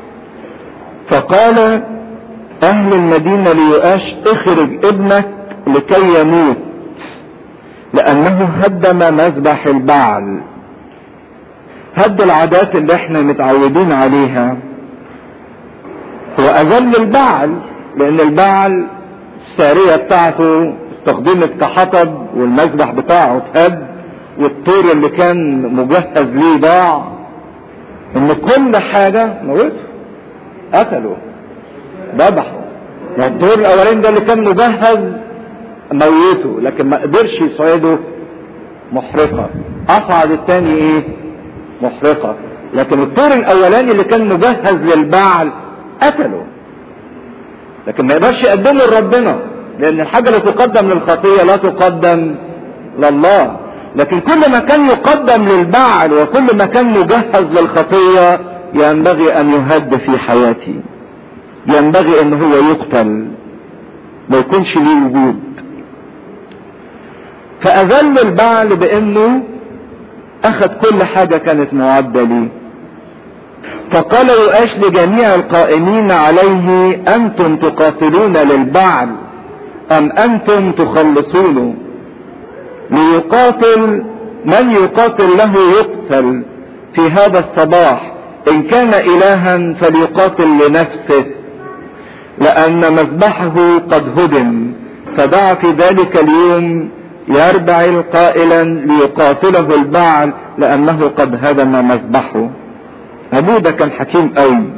[SPEAKER 1] فقال اهل المدينة ليؤاش اخرج ابنك لكي يموت لانه هدم مذبح البعل هد العادات اللي احنا متعودين عليها هو اذل البعل لان البعل السارية بتاعته استخدمت كحطب والمذبح بتاعه اتهد والطور اللي كان مجهز ليه ضاع ان كل حاجة موته قتلوا ذبحوا الطور الاولاني ده اللي كان مجهز موته لكن ما قدرش يصعده محرقة اصعد التاني ايه محرقة لكن الطور الاولاني اللي كان مجهز للبعل قتله لكن ما يقدرش يقدمه لربنا لان الحاجة اللي تقدم للخطية لا تقدم لله لكن كل ما كان يقدم للبعل وكل ما كان مجهز للخطية ينبغي ان يهد في حياتي ينبغي ان هو يقتل ما يكونش ليه وجود فاذل البعل بانه اخذ كل حاجة كانت معدة ليه فقال يؤاش لجميع القائمين عليه انتم تقاتلون للبعل ام انتم تخلصونه ليقاتل من يقاتل له يقتل في هذا الصباح ان كان الها فليقاتل لنفسه لان مذبحه قد هدم فدعا في ذلك اليوم يربع قائلا ليقاتله البعل لانه قد هدم مذبحه ابوه ده كان حكيم قوي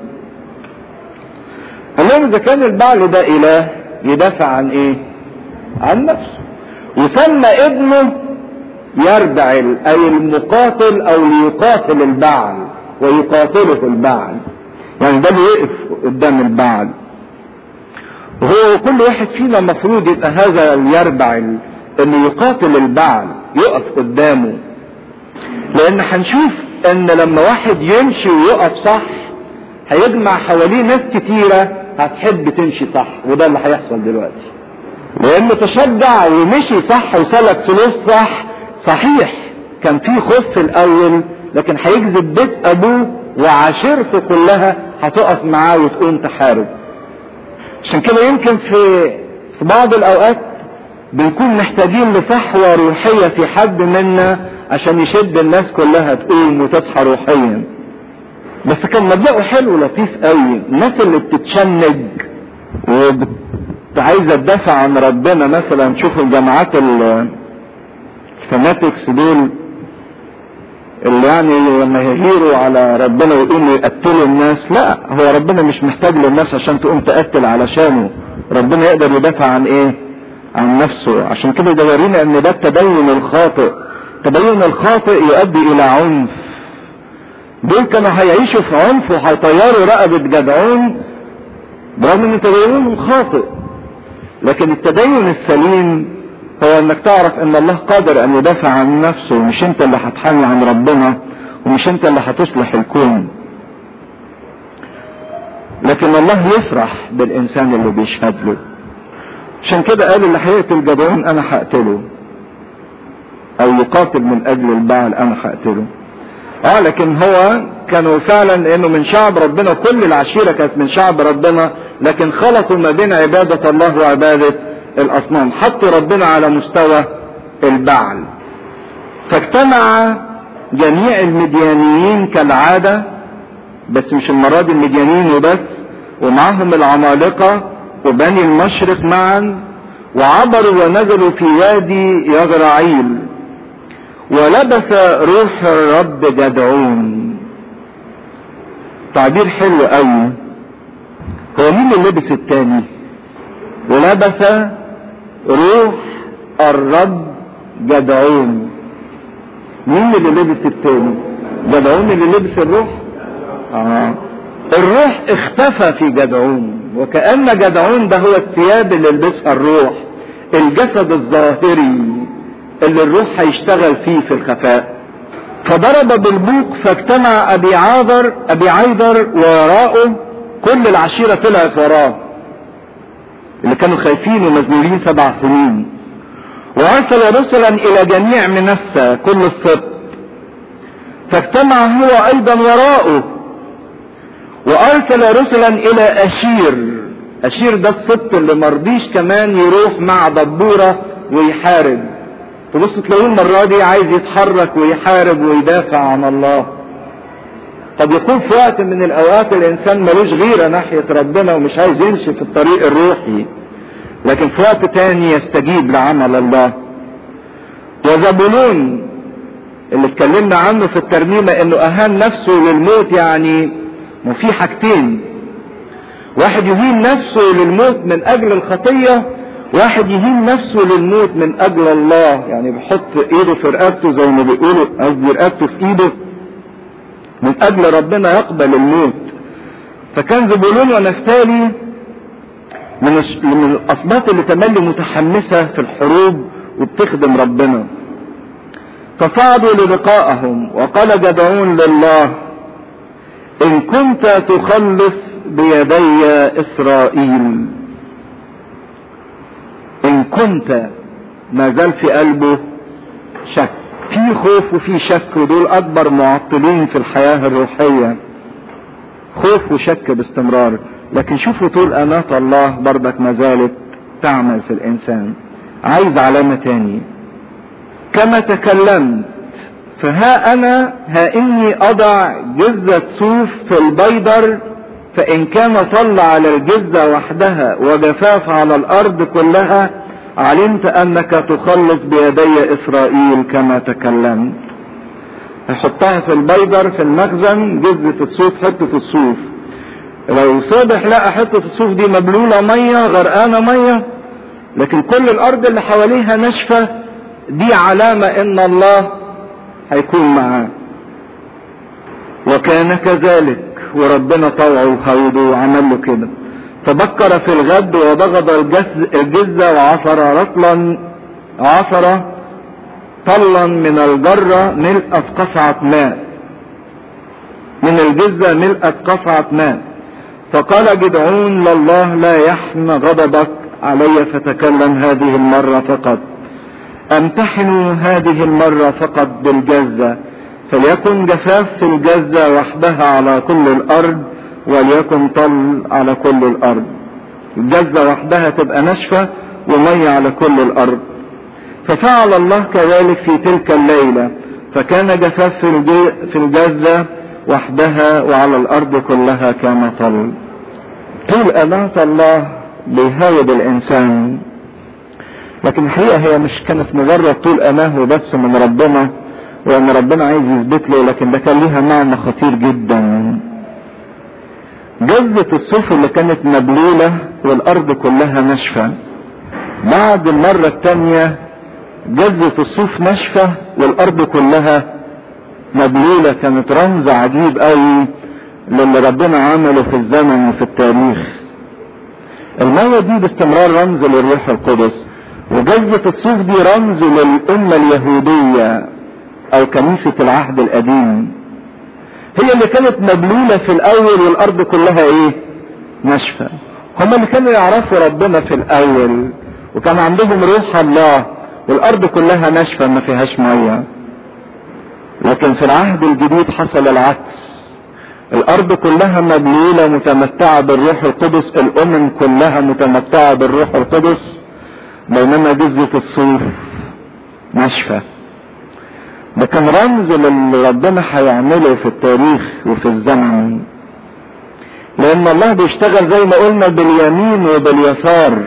[SPEAKER 1] قال لهم اذا كان البعل ده اله يدافع عن ايه عن نفسه وسمى ابنه يربعل اي المقاتل او ليقاتل البعل ويقاتله البعل يعني ده اللي يقف قدام البعل وهو كل واحد فينا المفروض يبقى هذا اليربعل انه يقاتل البعل يقف قدامه لان هنشوف ان لما واحد يمشي ويقف صح هيجمع حواليه ناس كتيرة هتحب تمشي صح وده اللي هيحصل دلوقتي لانه تشجع ومشي صح وسلك سلوك صح صحيح كان في خوف في الاول لكن هيجذب بيت ابوه وعشيرته كلها هتقف معاه وتقوم تحارب عشان كده يمكن في في بعض الاوقات بنكون محتاجين لصحوة روحية في حد منا عشان يشد الناس كلها تقوم وتصحى روحيا بس كان مبدأه حلو لطيف قوي الناس اللي بتتشنج وعايزة تدافع عن ربنا مثلا شوفوا الجماعات الفاناتكس دول اللي يعني لما يهيروا على ربنا ويقوموا يقتلوا الناس لا هو ربنا مش محتاج للناس عشان تقوم تقتل علشانه ربنا يقدر يدافع عن ايه عن نفسه عشان كده ده ورينا ان ده التدين الخاطئ التدين الخاطئ يؤدي الى عنف دول كانوا هيعيشوا في عنف وهيطيروا رقبة جدعون برغم ان تدينهم خاطئ لكن التدين السليم هو انك تعرف ان الله قادر ان يدافع عن نفسه مش انت اللي هتحامي عن ربنا ومش انت اللي هتصلح الكون لكن الله يفرح بالانسان اللي بيشهد له عشان كده قال اللي هيقتل جدعون انا هقتله او يقاتل من اجل البعل انا هقتله اه لكن هو كانوا فعلا انه من شعب ربنا كل العشيره كانت من شعب ربنا لكن خلطوا ما بين عباده الله وعباده الاصنام حطوا ربنا على مستوى البعل فاجتمع جميع المديانيين كالعاده بس مش المره دي المديانيين وبس ومعهم العمالقه وبني المشرق معا وعبروا ونزلوا في وادي يغرعيل ولبس روح الرب جدعون تعبير حلو قوي هو مين اللي لبس التاني ولبس روح الرب جدعون مين اللي لبس التاني جدعون اللي لبس الروح اه الروح اختفى في جدعون وكأن جدعون ده هو الثياب اللي لبسها الروح الجسد الظاهري اللي الروح هيشتغل فيه في الخفاء فضرب بالبوق فاجتمع ابي عاذر ابي عيدر وراءه كل العشيرة طلعت وراه اللي كانوا خايفين ومزنورين سبع سنين وارسل رسلا الى جميع منسى كل السبط فاجتمع هو ايضا وراءه وارسل رسلا الى اشير اشير ده السبط اللي مرضيش كمان يروح مع دبورة ويحارب تبص تلاقيه المرة دي عايز يتحرك ويحارب ويدافع عن الله قد يكون في وقت من الاوقات الانسان ملوش غيرة ناحية ربنا ومش عايز يمشي في الطريق الروحي لكن في وقت تاني يستجيب لعمل الله وزبولون اللي اتكلمنا عنه في الترنيمة انه اهان نفسه للموت يعني وفي حاجتين واحد يهين نفسه للموت من اجل الخطية واحد يهين نفسه للموت من اجل الله يعني بيحط ايده في رقبته زي ما بيقولوا قصدي رقبته في ايده من اجل ربنا يقبل الموت فكان زبولون ونفتالي من من الاسباط اللي تملي متحمسه في الحروب وبتخدم ربنا فصعدوا للقائهم وقال جدعون لله ان كنت تخلص بيدي اسرائيل ان كنت ما زال في قلبه شك في خوف وفي شك ودول اكبر معطلين في الحياة الروحية خوف وشك باستمرار لكن شوفوا طول اناة الله برضك ما زالت تعمل في الانسان عايز علامة تاني كما تكلمت فها انا ها اني اضع جزة صوف في البيدر فان كان طل على الجزة وحدها وجفاف على الارض كلها علمت انك تخلص بيدي اسرائيل كما تكلمت يحطها في البيدر في المخزن جزة الصوف حتة الصوف لو صبح لقى حتة الصوف دي مبلولة مية غرقانة مية لكن كل الارض اللي حواليها ناشفة دي علامة ان الله هيكون معاه وكان كذلك وربنا طوعه وهوده وعمل له كده فبكر في الغد وضغط الجزة وعصر رطلا عصر طلا من الجرة ملء قصعة ماء من الجزة ملء قصعة ماء فقال جدعون لله لا يحن غضبك علي فتكلم هذه المرة فقط امتحنوا هذه المرة فقط بالجزة فليكن جفاف في الجزة وحدها على كل الارض وليكن طل على كل الارض الجزة وحدها تبقى ناشفة ومية على كل الارض ففعل الله كذلك في تلك الليلة فكان جفاف في الجزة وحدها وعلى الارض كلها كان طل طول أمانة الله بيهاود الانسان لكن الحقيقة هي مش كانت مجرد طول اماه بس من ربنا وان ربنا عايز يثبت له لكن ده كان ليها معنى خطير جدا جزة الصوف اللي كانت مبلولة والارض كلها ناشفة بعد المرة التانية جزة الصوف ناشفة والارض كلها مبلولة كانت رمز عجيب قوي للي ربنا عمله في الزمن وفي التاريخ المية دي باستمرار رمز للروح القدس وجزة الصوف دي رمز للأمة اليهودية أو كنيسة العهد القديم هي اللي كانت مبلولة في الأول والأرض كلها إيه؟ ناشفة هم اللي كانوا يعرفوا ربنا في الأول وكان عندهم روح الله والأرض كلها ناشفة ما فيهاش مية لكن في العهد الجديد حصل العكس الارض كلها مبلولة متمتعة بالروح القدس الامم كلها متمتعة بالروح القدس بينما جزة الصوف ناشفة ده كان رمز للي ربنا هيعمله في التاريخ وفي الزمن لان الله بيشتغل زي ما قلنا باليمين وباليسار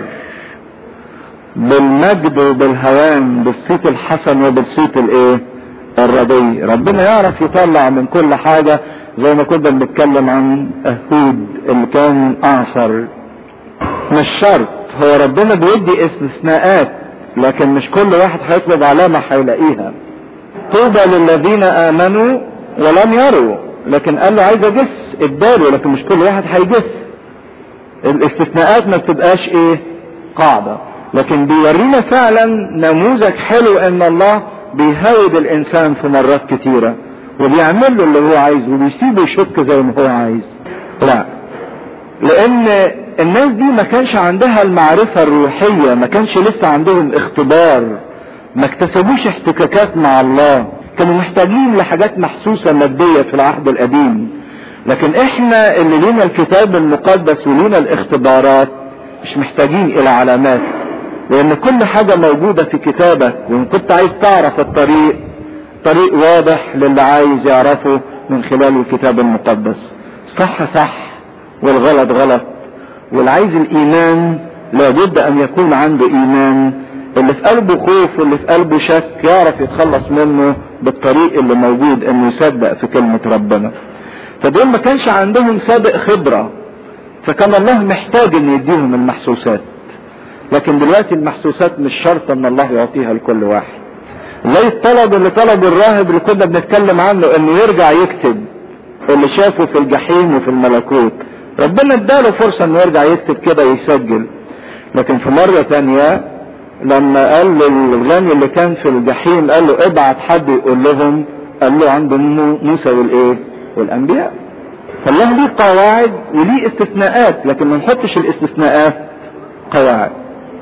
[SPEAKER 1] بالمجد وبالهوان بالصيت الحسن وبالصيت الايه الردي ربنا يعرف يطلع من كل حاجة زي ما كنا بنتكلم عن اهود اللي كان اعصر مش شرط هو ربنا بيدي استثناءات لكن مش كل واحد هيطلب علامة هيلاقيها طوبى للذين امنوا ولم يروا لكن قال له عايز اجس اداله لكن مش كل واحد هيجس الاستثناءات ما بتبقاش ايه قاعدة لكن بيورينا فعلا نموذج حلو ان الله بيهاود الانسان في مرات كتيرة وبيعمل له اللي هو عايزه وبيسيبه يشك زي ما هو عايز لا لان الناس دي ما كانش عندها المعرفة الروحية ما كانش لسه عندهم اختبار ما اكتسبوش احتكاكات مع الله كانوا محتاجين لحاجات محسوسة مادية في العهد القديم لكن احنا اللي لينا الكتاب المقدس ولينا الاختبارات مش محتاجين الى علامات لان كل حاجة موجودة في كتابك وان كنت عايز تعرف الطريق طريق واضح للي عايز يعرفه من خلال الكتاب المقدس صح صح والغلط غلط واللي عايز الايمان لابد ان يكون عنده ايمان اللي في قلبه خوف واللي في قلبه شك يعرف يتخلص منه بالطريق اللي موجود انه يصدق في كلمة ربنا فدول ما كانش عندهم سابق خبرة فكان الله محتاج ان يديهم المحسوسات لكن دلوقتي المحسوسات مش شرط ان الله يعطيها لكل واحد زي الطلب اللي طلب الراهب اللي كنا بنتكلم عنه انه يرجع يكتب اللي شافه في الجحيم وفي الملكوت ربنا اداله فرصة انه يرجع يكتب كده ويسجل لكن في مرة تانية لما قال للغني اللي كان في الجحيم قال له ابعت حد يقول لهم قال له عند موسى والايه والانبياء فالله ليه قواعد وليه استثناءات لكن ما نحطش الاستثناءات قواعد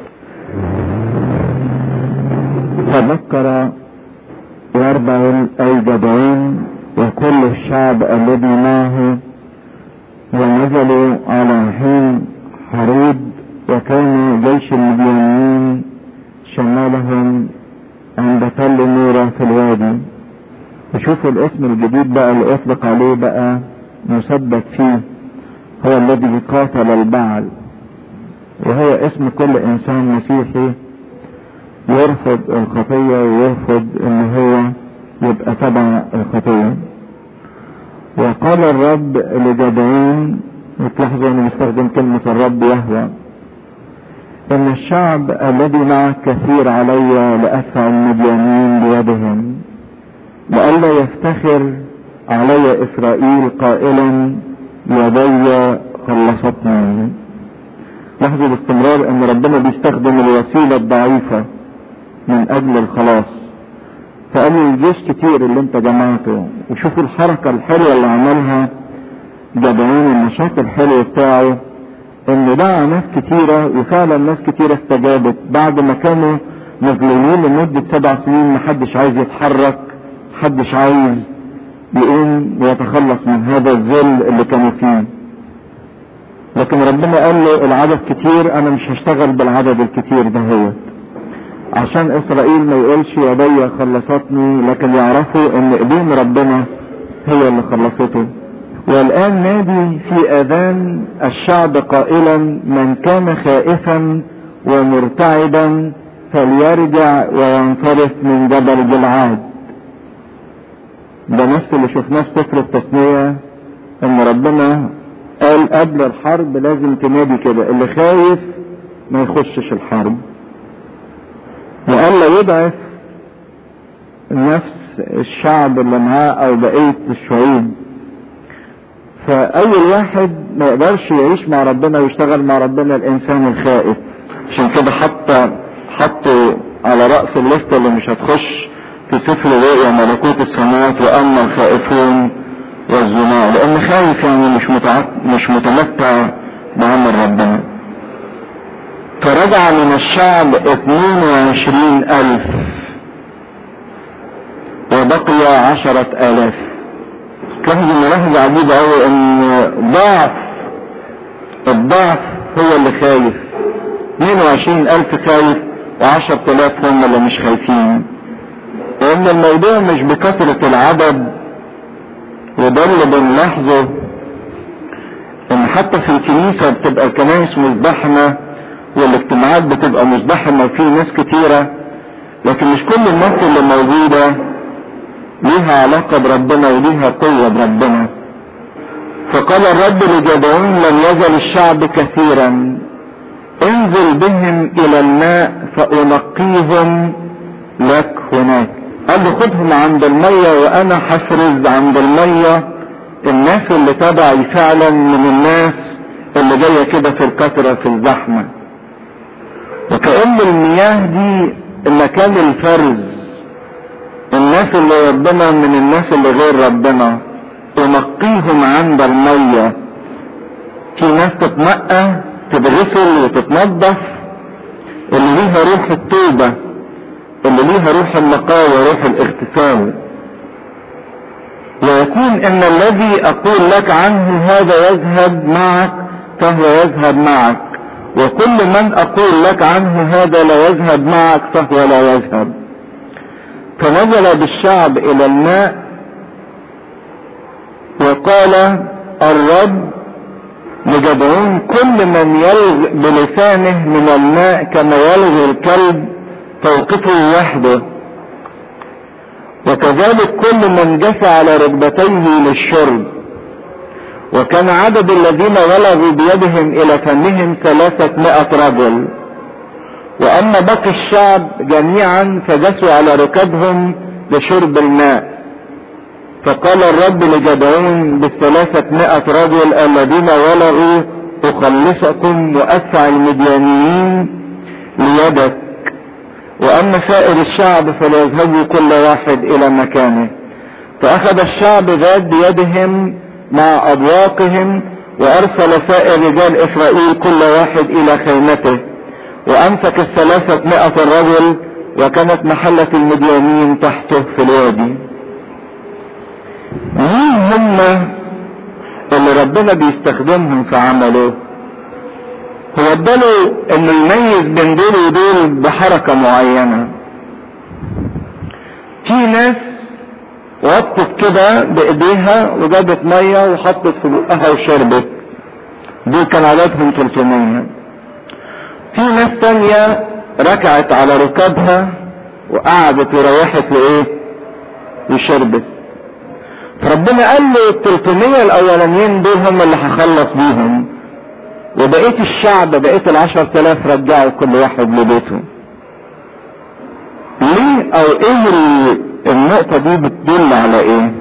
[SPEAKER 2] فذكر يربع أي جدعون وكل الشعب الذي معه ونزلوا على حين حريب وكان جيش المديانيين شمالهم عند تل نورة في الوادي وشوفوا الاسم الجديد بقى اللي اطلق عليه بقى مثبت فيه هو الذي قاتل البعل وهي اسم كل انسان مسيحي يرفض الخطية ويرفض ان هو يبقى تبع الخطية وقال الرب لجدعون وتلاحظوا انه مستخدم كلمة الرب يهوى ان الشعب الذي معك كثير علي لادفع المديانين بيدهم لئلا يفتخر علي اسرائيل قائلا يدي خلصتني لاحظوا باستمرار ان ربنا بيستخدم الوسيله الضعيفه من اجل الخلاص فقال لي الجيش كتير اللي انت جمعته وشوفوا الحركه الحلوه اللي عملها جدعون النشاط الحلو بتاعه ان دعا ناس كتيره وفعلا ناس كتيره استجابت بعد ما كانوا مظلومين لمده سبع سنين محدش عايز يتحرك محدش عايز يقوم ويتخلص من هذا الذل اللي كانوا فيه لكن ربنا قال له العدد كتير انا مش هشتغل بالعدد الكتير ده هو عشان اسرائيل ما يقولش يدي خلصتني لكن يعرفوا ان ايدين ربنا هي اللي خلصته والان نادي في اذان الشعب قائلا من كان خائفا ومرتعدا فليرجع وينصرف من جبل جلعاد ده نفس اللي شفناه في سفر التثنية ان ربنا قال قبل الحرب لازم تنادي كده اللي خايف ما يخشش الحرب وقال لا يضعف نفس الشعب اللي معاه او بقية الشعوب فاول واحد ما يقدرش يعيش مع ربنا ويشتغل مع ربنا الانسان الخائف عشان كده حتى حطوا على رأس الليستة اللي مش هتخش في سفر رؤيا ملكوت السماوات واما الخائفون والزنا لان خايف يعني مش متع... مش متمتع بعمل ربنا فرجع من الشعب 22 الف وبقي عشرة الاف تلاحظ ملاحظة عجيبة اوي ان ضعف الضعف هو اللي خايف 22 الف خايف وعشرة الاف هم اللي مش خايفين لان الموضوع مش بكثرة العدد وده اللي بنلاحظه ان حتى في الكنيسة بتبقى الكنائس مزدحمة والاجتماعات بتبقى مزدحمة وفي ناس كتيرة لكن مش كل الناس اللي موجودة ليها علاقة بربنا وليها قوة بربنا فقال الرب لجدعون لم يزل الشعب كثيرا انزل بهم الى الماء فانقيهم لك هناك قال له خدهم عند المية وانا حفرز عند المية الناس اللي تبعي فعلا من الناس اللي جاية كده في الكثرة في الزحمة وكأن المياه دي مكان الفرز الناس اللي ربنا من الناس اللي غير ربنا تنقيهم عند المية في ناس تتنقى تتغسل وتتنظف اللي ليها روح التوبة اللي ليها روح النقاوة روح الاغتسال ويكون ان الذي اقول لك عنه هذا يذهب معك فهو يذهب معك وكل من اقول لك عنه هذا لا يذهب معك فهو لا يذهب فنزل بالشعب الى الماء وقال الرب لجدعون كل من يلغ بلسانه من الماء كما يلغي الكلب توقفه وحده وكذلك كل من جثى على ركبتيه للشرب وكان عدد الذين غلبوا بيدهم الى فمهم ثلاثة رجل واما باقي الشعب جميعا فجسوا على ركبهم لشرب الماء فقال الرب لجدعون بالثلاثة مائة رجل الذين ولغوا
[SPEAKER 1] اخلصكم وادفع المديانيين ليدك واما سائر الشعب فليذهبوا كل واحد الى مكانه فاخذ الشعب ذات بيدهم مع اضواقهم وارسل سائر رجال اسرائيل كل واحد الى خيمته وامسك الثلاثة مئة رجل وكانت محلة المديانين تحته في الوادي مين هم اللي ربنا بيستخدمهم في عمله هو اداله انه يميز بين دول ودول بحركة معينة في ناس وطت كده بايديها وجابت مية وحطت في بقها وشربت دول كان عددهم 300 في ناس تانية ركعت على ركابها وقعدت وريحت لايه وشربت فربنا قال له ال 300 الاولانيين دول هم اللي هخلص بيهم وبقية الشعب بقية العشر تلاف رجعوا كل واحد لبيته ليه او ايه النقطة دي بتدل على ايه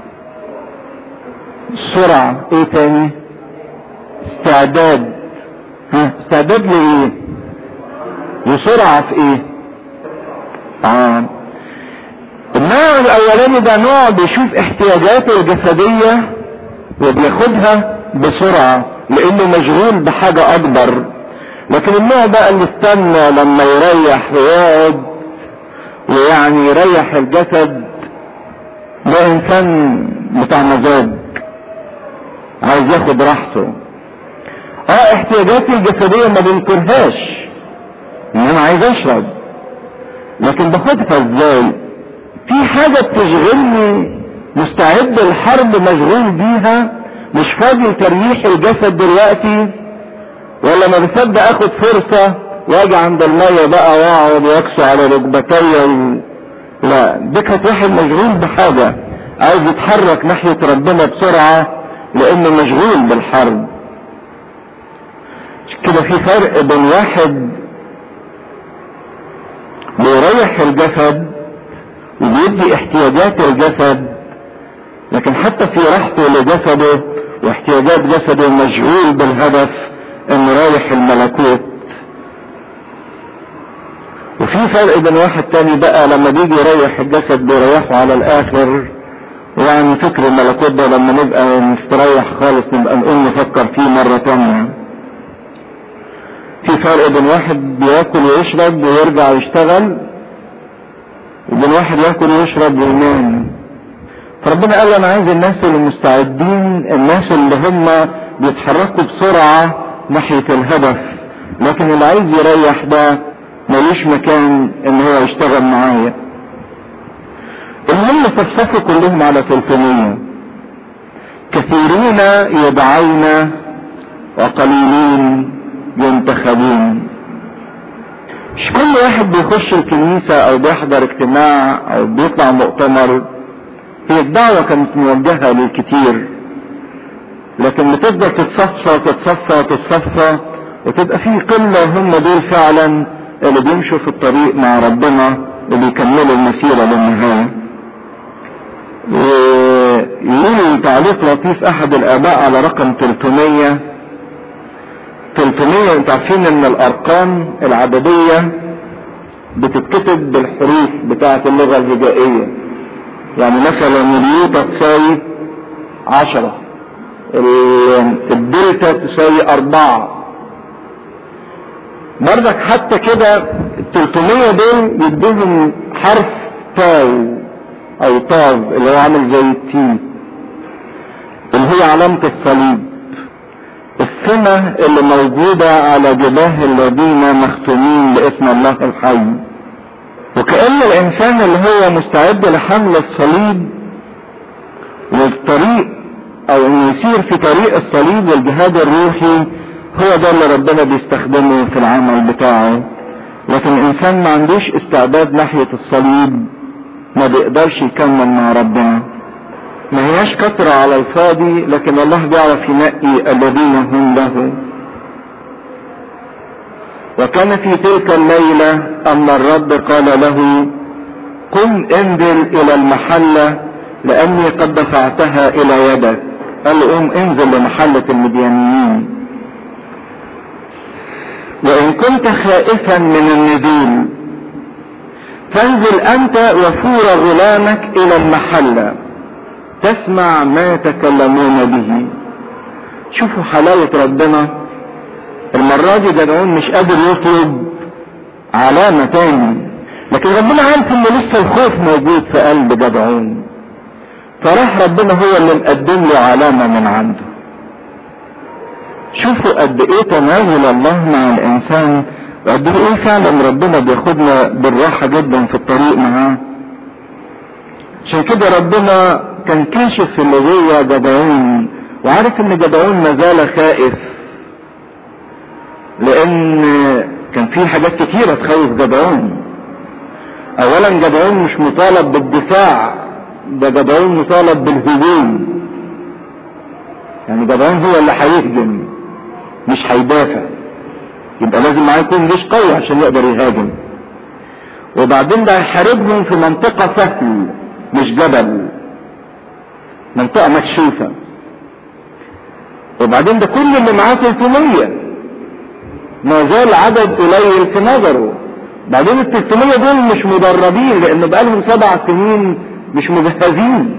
[SPEAKER 1] السرعة ايه تاني استعداد ها استعداد لايه وسرعة في ايه اه النوع الاولاني ده نوع بيشوف احتياجاته الجسدية وبياخدها بسرعة لانه مشغول بحاجة اكبر لكن النوع بقى اللي استنى لما يريح ويقعد ويعني يريح الجسد ده انسان بتاع مزاج عايز ياخد راحته اه احتياجاتي الجسدية ما بنكرهاش ان انا عايز اشرب لكن باخدها ازاي في حاجة بتشغلني مستعد الحرب مشغول بيها مش فاضي لتريح الجسد دلوقتي ولا ما بصدق اخد فرصة واجي عند المية بقى واقعد واكسو على ركبتي و... لا ده كانت واحد مشغول بحاجة عايز يتحرك ناحية ربنا بسرعة لانه مشغول بالحرب كده في فرق بين واحد بيريح الجسد وبيدي احتياجات الجسد لكن حتى في راحته لجسده واحتياجات جسده مشغول بالهدف انه رايح الملكوت وفي فرق بين واحد تاني بقى لما بيجي يريح الجسد بيريحه على الاخر يعني فكر الملكوت ده لما نبقى نستريح خالص نبقى نقوم نفكر فيه مرة تانية في فرق بين واحد بياكل ويشرب ويرجع يشتغل وبين واحد ياكل ويشرب وينام فربنا قال انا عايز الناس اللي مستعدين الناس اللي هم بيتحركوا بسرعة ناحية الهدف لكن اللي عايز يريح ده ملوش مكان ان هو يشتغل معايا المهم فلسفوا كلهم على 300 كثيرون يدعون وقليلين ينتخبون مش كل واحد بيخش الكنيسة او بيحضر اجتماع او بيطلع مؤتمر هي الدعوة كانت موجهة للكتير لكن بتفضل تتصفى تتصفى تتصفى وتبقى في قلة هم دول فعلا اللي بيمشوا في الطريق مع ربنا وبيكملوا المسيرة للنهاية ويقول تعليق لطيف احد الاباء على رقم 300 300 انتوا عارفين ان الارقام العددية بتتكتب بالحروف بتاعة اللغة الهجائية يعني مثلا اليوتا تساوي عشرة الدلتا تساوي اربعة بردك حتى كده ال 300 دول يدوهم حرف تاو او طاز اللي هو عامل زي التي اللي هي علامة الصليب السمة اللي موجودة على جباه الذين مختومين باسم الله الحي وكأن الانسان اللي هو مستعد لحمل الصليب والطريق او انه يسير في طريق الصليب والجهاد الروحي هو ده اللي ربنا بيستخدمه في العمل بتاعه لكن الانسان ما عندوش استعداد ناحية الصليب ما بيقدرش يكمل مع ربنا ما هياش كترة على الفاضي لكن الله بيعرف ينقي الذين هم له وكان في تلك الليلة أن الرب قال له قم انزل إلى المحلة لأني قد دفعتها إلى يدك قال له قم انزل لمحلة المديانيين وإن كنت خائفا من النزول فانزل أنت وفور غلامك إلى المحلة تسمع ما يتكلمون به شوفوا حلاوة ربنا المرة دي جدعون مش قادر يطلب علامة تاني لكن ربنا عارف ان لسه الخوف موجود في قلب جدعون فراح ربنا هو اللي مقدم له علامة من عنده شوفوا قد ايه تنازل الله مع الانسان وقد ايه فعلا ربنا بياخدنا بالراحة جدا في الطريق معاه عشان كده ربنا كان كاشف في اللي جوه جدعون وعارف ان جدعون ما زال خائف لان كان في حاجات كتيرة تخوف جدعون اولا جدعون مش مطالب بالدفاع ده جدعون مطالب بالهجوم يعني جدعون هو اللي هيهجم مش هيدافع يبقى لازم معاه يكون جيش قوي عشان يقدر يهاجم وبعدين ده هيحاربهم في منطقة سهل مش جبل منطقة مكشوفة وبعدين ده كل اللي معاه 300 ما زال عدد قليل في نظره بعدين ال 300 دول مش مدربين لان بقالهم سبع سنين مش مجهزين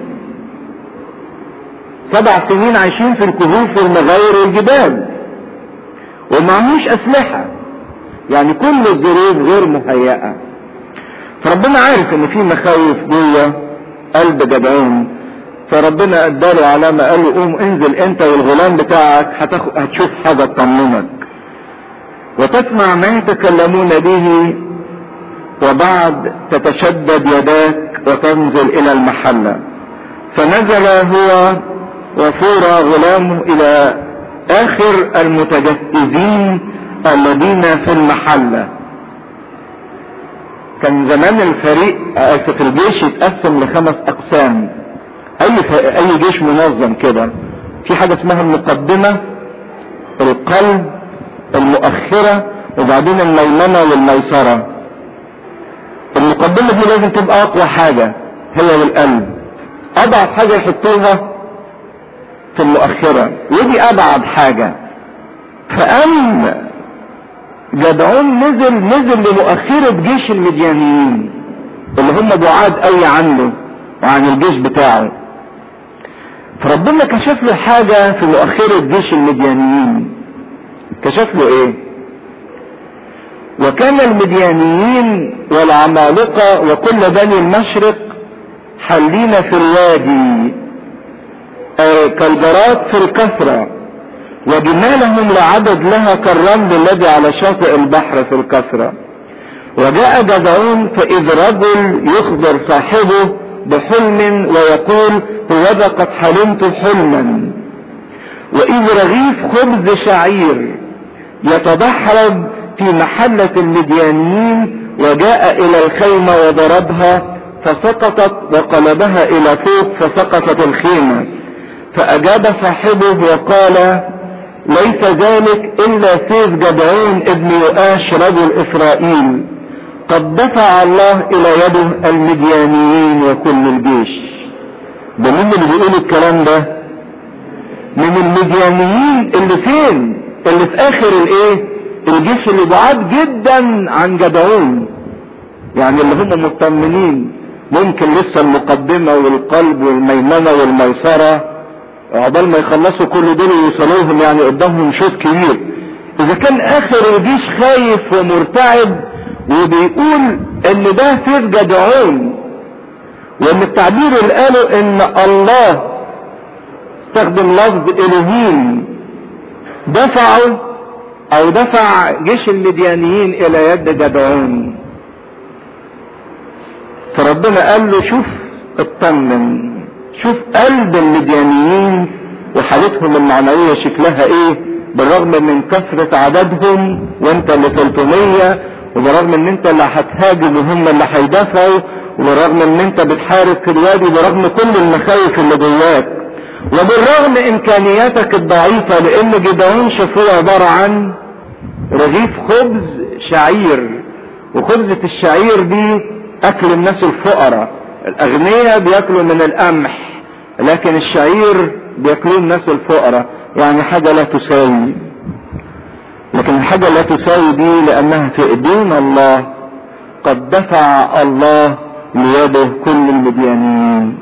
[SPEAKER 1] سبع سنين عايشين في الكهوف والمغاير والجبال ومعهوش اسلحة يعني كل الظروف غير مهيئة فربنا عارف ان في مخاوف جوه قلب جدعون فربنا اداله علامة قال له قوم انزل انت والغلام بتاعك هتاخد هتشوف حاجة تطمنك وتسمع ما يتكلمون به وبعد تتشدد يداك وتنزل الى المحلة فنزل هو وفور غلامه الى اخر المتجهزين الذين في المحلة كان زمان الفريق اسف الجيش يتقسم لخمس اقسام اي ف... اي جيش منظم كده في حاجة اسمها المقدمة القلب المؤخرة وبعدين الميمنة والميسرة المقدمة دي لازم تبقى اقوى حاجة هي والقلب اضعف حاجة يحطوها في المؤخرة ودي ابعد حاجة فقام جدعون نزل نزل لمؤخرة جيش المديانيين اللي هم بعاد قوي عنه وعن الجيش بتاعه فربنا كشف له حاجة في مؤخرة جيش المديانيين كشف له ايه وكان المديانيين والعمالقة وكل بني المشرق حلين في الوادي آه كالجراد في الكثرة وجمالهم لعدد لها كالرمل الذي على شاطئ البحر في الكثرة وجاء جدعون فإذ رجل يخبر صاحبه بحلم ويقول هوذا قد حلمت حلما وإذ رغيف خبز شعير يتدحرج في محلة المديانيين وجاء إلى الخيمة وضربها فسقطت وقلبها إلى فوق فسقطت الخيمة فأجاب صاحبه وقال ليس ذلك إلا سيف جدعون ابن يؤاش رجل إسرائيل قد دفع الله إلى يده المديانيين وكل الجيش ده مين اللي بيقول الكلام ده من المديانيين اللي فين اللي في اخر الايه الجيش اللي بعاد جدا عن جدعون يعني اللي هم مطمنين ممكن لسه المقدمة والقلب والميمنة والميسرة عقبال ما يخلصوا كل دول ويوصلوهم يعني قدامهم شوط كبير اذا كان اخر الجيش خايف ومرتعب وبيقول ان ده سيف جدعون وان التعبير اللي قاله ان الله استخدم لفظ الهيم دفعوا او دفع جيش المديانيين الى يد جدعون فربنا قال له شوف اطمن شوف قلب المديانيين وحالتهم المعنوية شكلها ايه بالرغم من كثرة عددهم وانت اللي 300 وبرغم ان انت اللي هتهاجم وهم اللي هيدافعوا وبرغم ان انت بتحارب في الوادي وبرغم كل المخاوف اللي جواك وبالرغم امكانياتك الضعيفة لان جدعون شافوه عبارة عن رغيف خبز شعير وخبزة الشعير دي اكل الناس الفقراء الاغنياء بياكلوا من القمح لكن الشعير بياكلوه الناس الفقراء يعني حاجة لا تساوي لكن الحاجة لا تساوي دي لأنها في إيدين الله قد دفع الله ليده كل المديانين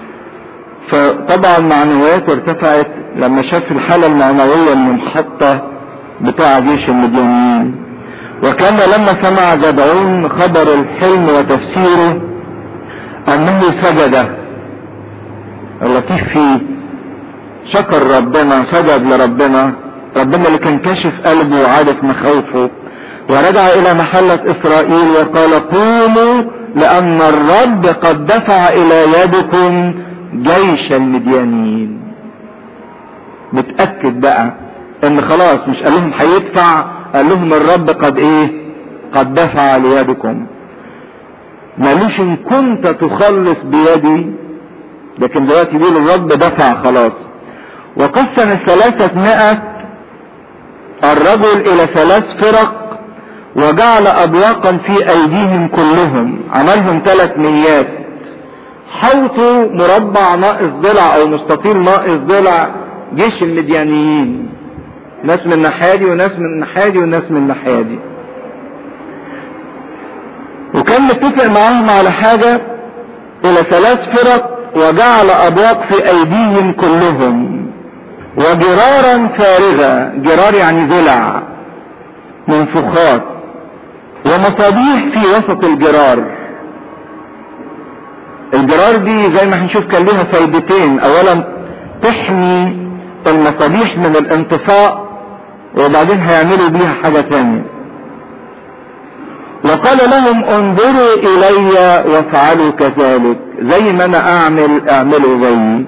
[SPEAKER 1] فطبعا معنوياته ارتفعت لما شاف الحالة المعنوية المنحطة بتاع جيش المديانين وكان لما سمع جدعون خبر الحلم وتفسيره انه سجد اللطيف فيه شكر ربنا سجد لربنا ربنا اللي كان كاشف قلبه وعارف مخاوفه ورجع الى محلة اسرائيل وقال قوموا لان الرب قد دفع الى يدكم جيش المديانين متأكد بقى ان خلاص مش قال لهم هيدفع قال لهم الرب قد ايه قد دفع ليدكم مالوش ان كنت تخلص بيدي لكن دلوقتي بيقول الرب دفع خلاص وقسم الثلاثة مئة الرجل الى ثلاث فرق وجعل ابواقا في ايديهم كلهم عملهم ثلاث ميات حوطوا مربع ناقص ضلع او مستطيل ناقص ضلع جيش المديانيين ناس من الناحيه دي وناس من الناحيه دي وناس من الناحيه دي وكان متفق معاهم على حاجه الى ثلاث فرق وجعل ابواق في ايديهم كلهم وجرارا فارغه جرار يعني ضلع منفوخات ومصابيح في وسط الجرار الجرار دي زي ما هنشوف كان لها فايدتين اولا تحمي المصابيح من الانطفاء وبعدين هيعملوا بيها حاجة تانية وقال لهم انظروا الي وافعلوا كذلك زي ما انا اعمل اعملوا زيي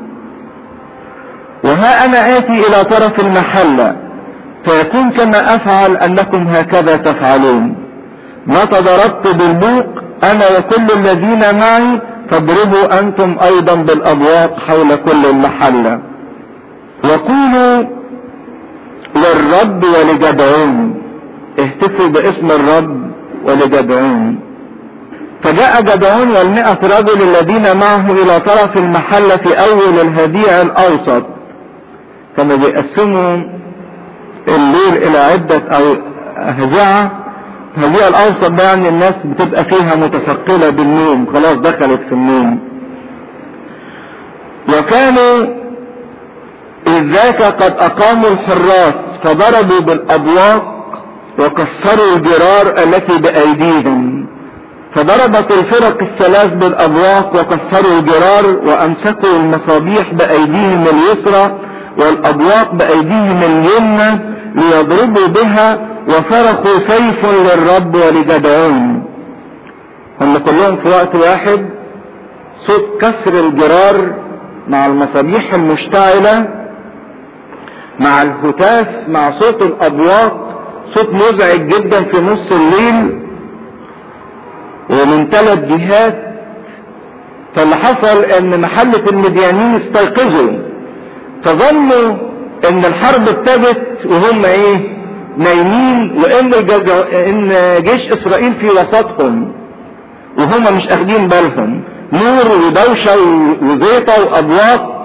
[SPEAKER 1] وها انا اتي الى طرف المحلة فيكون كما افعل انكم هكذا تفعلون ما تضربت بالبوق انا وكل الذين معي فاضربوا انتم ايضا بالابواق حول كل المحلة وقولوا للرب ولجدعون اهتفوا باسم الرب ولجدعون فجاء جدعون والمئة رجل الذين معه الى طرف المحلة في اول الهديع الاوسط كانوا بيقسموا الليل الى عدة او هزعة الهديع الاوسط ده يعني الناس بتبقى فيها متثقلة بالنوم خلاص دخلت في النوم وكانوا إذ ذاك قد أقاموا الحراس فضربوا بالأبواق وكسروا الجرار التي بأيديهم فضربت الفرق الثلاث بالأبواق وكسروا الجرار وأمسكوا المصابيح بأيديهم اليسرى والأبواق بأيديهم اليمنى ليضربوا بها وفرقوا سيف للرب ولجدعون هم كلهم في وقت واحد صوت كسر الجرار مع المصابيح المشتعلة مع الهتاف مع صوت الأبواق صوت مزعج جدا في نص الليل ومن ثلاث جهات فاللي حصل ان محلة المديانين استيقظوا فظنوا ان الحرب ابتدت وهم ايه نايمين وان الجز... ان جيش اسرائيل في وسطهم وهم مش اخدين بالهم نور ودوشة وزيطة وابواق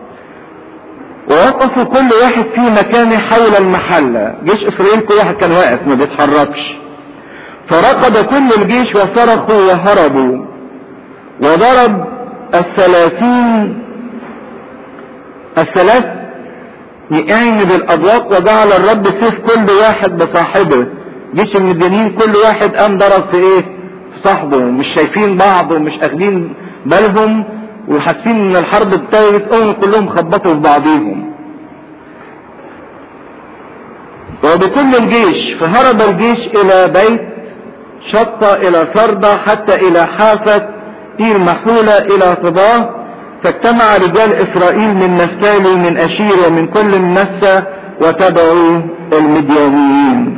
[SPEAKER 1] ووقفوا كل واحد في مكانه حول المحلة جيش اسرائيل كل واحد كان واقف ما بيتحركش فركض كل الجيش وصرخوا وهربوا وضرب الثلاثين الثلاث يعني بالابواق وجعل الرب سيف كل واحد بصاحبه جيش المدينين كل واحد قام ضرب في ايه في صاحبه مش شايفين بعض ومش اخدين بالهم وحاسين ان الحرب ابتدت قوم كلهم خبطوا في بعضيهم وبكل الجيش فهرب الجيش الى بيت شط الى سردة حتى الى حافة تير محولة الى طباه فاجتمع رجال اسرائيل من نفتالي من اشير ومن كل منسى وتبعوا المديانيين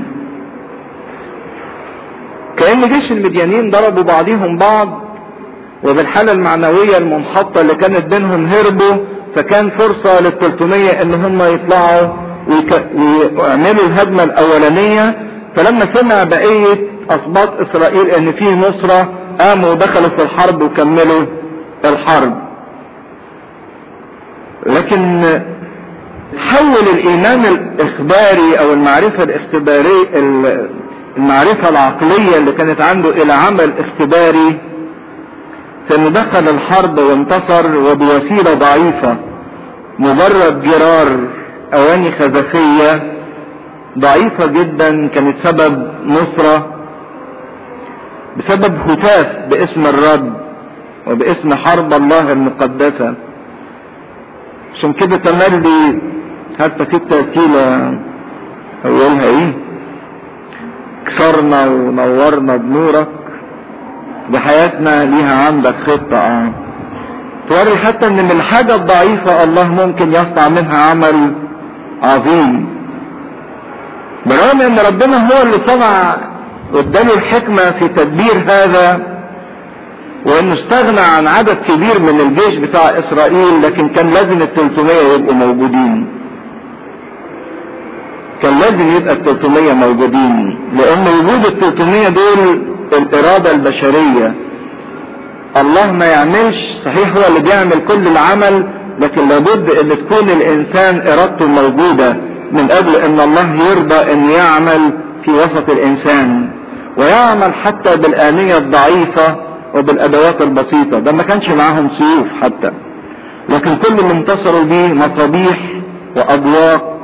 [SPEAKER 1] كأن جيش المديانيين ضربوا بعضهم بعض وبالحالة المعنوية المنحطة اللي كانت بينهم هربوا فكان فرصة لل 300 ان هم يطلعوا ويك... ويعملوا الهجمة الاولانية فلما سمع بقية اسباط اسرائيل ان في نصرة قاموا ودخلوا في الحرب وكملوا الحرب لكن حول تحول الايمان الاخباري او المعرفة الاختبارية المعرفة العقلية اللي كانت عنده الى عمل اختباري كان دخل الحرب وانتصر وبوسيلة ضعيفة مجرد جرار اواني خزفية ضعيفة جدا كانت سبب نصرة بسبب هتاف باسم الرب وباسم حرب الله المقدسة عشان كده تملي حتى في الترتيلة أولها إيه؟ كسرنا ونورنا بنورك بحياتنا ليها عندك خطة اه توري حتى ان من الحاجة الضعيفة الله ممكن يصنع منها عمل عظيم برغم ان ربنا هو اللي صنع واداله الحكمة في تدبير هذا وانه استغنى عن عدد كبير من الجيش بتاع اسرائيل لكن كان لازم ال 300 يبقوا موجودين كان لازم يبقى ال 300 موجودين لان وجود ال 300 دول الاراده البشريه الله ما يعملش صحيح هو اللي بيعمل كل العمل لكن لابد ان تكون الانسان ارادته موجوده من اجل ان الله يرضى ان يعمل في وسط الانسان ويعمل حتى بالآنية الضعيفة وبالادوات البسيطة ده ما كانش معاهم سيوف حتى لكن كل اللي انتصروا بيه مصابيح واضواء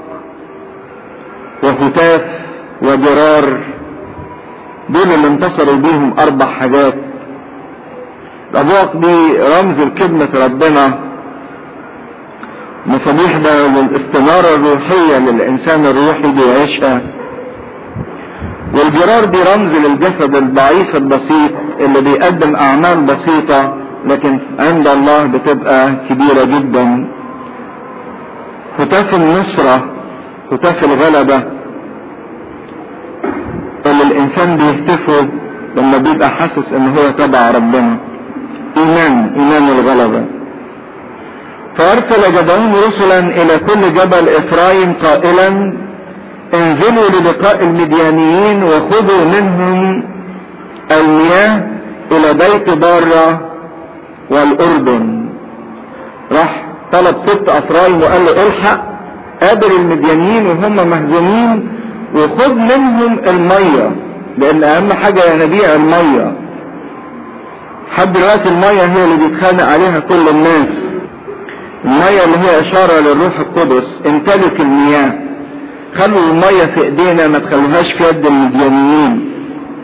[SPEAKER 1] وهتاف وجرار دول اللي انتصروا بيهم اربع حاجات الابواق دي رمز لكلمة ربنا مصابيح ده للاستنارة الروحية للانسان الروحي بيعيشها والجرار دي رمز للجسد الضعيف البسيط اللي بيقدم اعمال بسيطة لكن عند الله بتبقى كبيرة جدا هتاف النصرة هتاف الغلبة اللي الانسان بيهتفه لما بيبقى حاسس ان هو تبع ربنا ايمان ايمان الغلبة فارسل جدعون رسلا الى كل جبل افرايم قائلا انزلوا للقاء المديانيين وخذوا منهم المياه الى بيت بارة والاردن راح طلب ست افرايم وقال له الحق قابل المديانيين وهم مهزومين وخذ منهم المية لان اهم حاجة يا نبيع المية لحد دلوقتي المية هي اللي بيتخانق عليها كل الناس المية اللي هي اشارة للروح القدس امتلك المياه خلوا المية في ايدينا ما تخلوهاش في يد المديانيين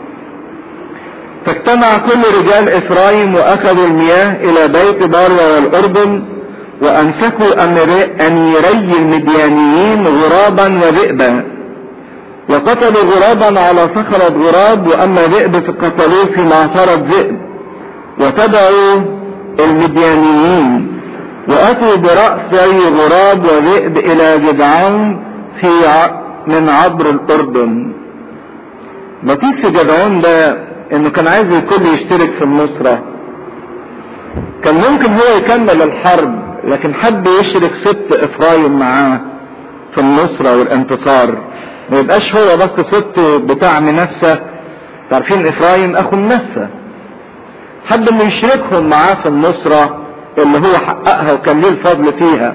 [SPEAKER 1] فاجتمع كل رجال افرايم واخذوا المياه الى بيت بارة والاردن وامسكوا اميري المديانيين غرابا وذئبا وقتلوا غرابا على صخرة غراب واما ذئب فقتلوه في معصرة ذئب وتبعوا المديانيين واتوا برأسي غراب وذئب الى جدعون في ع... من عبر الاردن لطيف في جدعون ده انه كان عايز الكل يشترك في النصرة كان ممكن هو يكمل الحرب لكن حب يشرك ست افرايم معاه في النصرة والانتصار ما يبقاش هو بس ست بتاع منسى تعرفين افرايم اخو منسى حد انه يشركهم معاه في النصرة اللي هو حققها وكان ليه الفضل فيها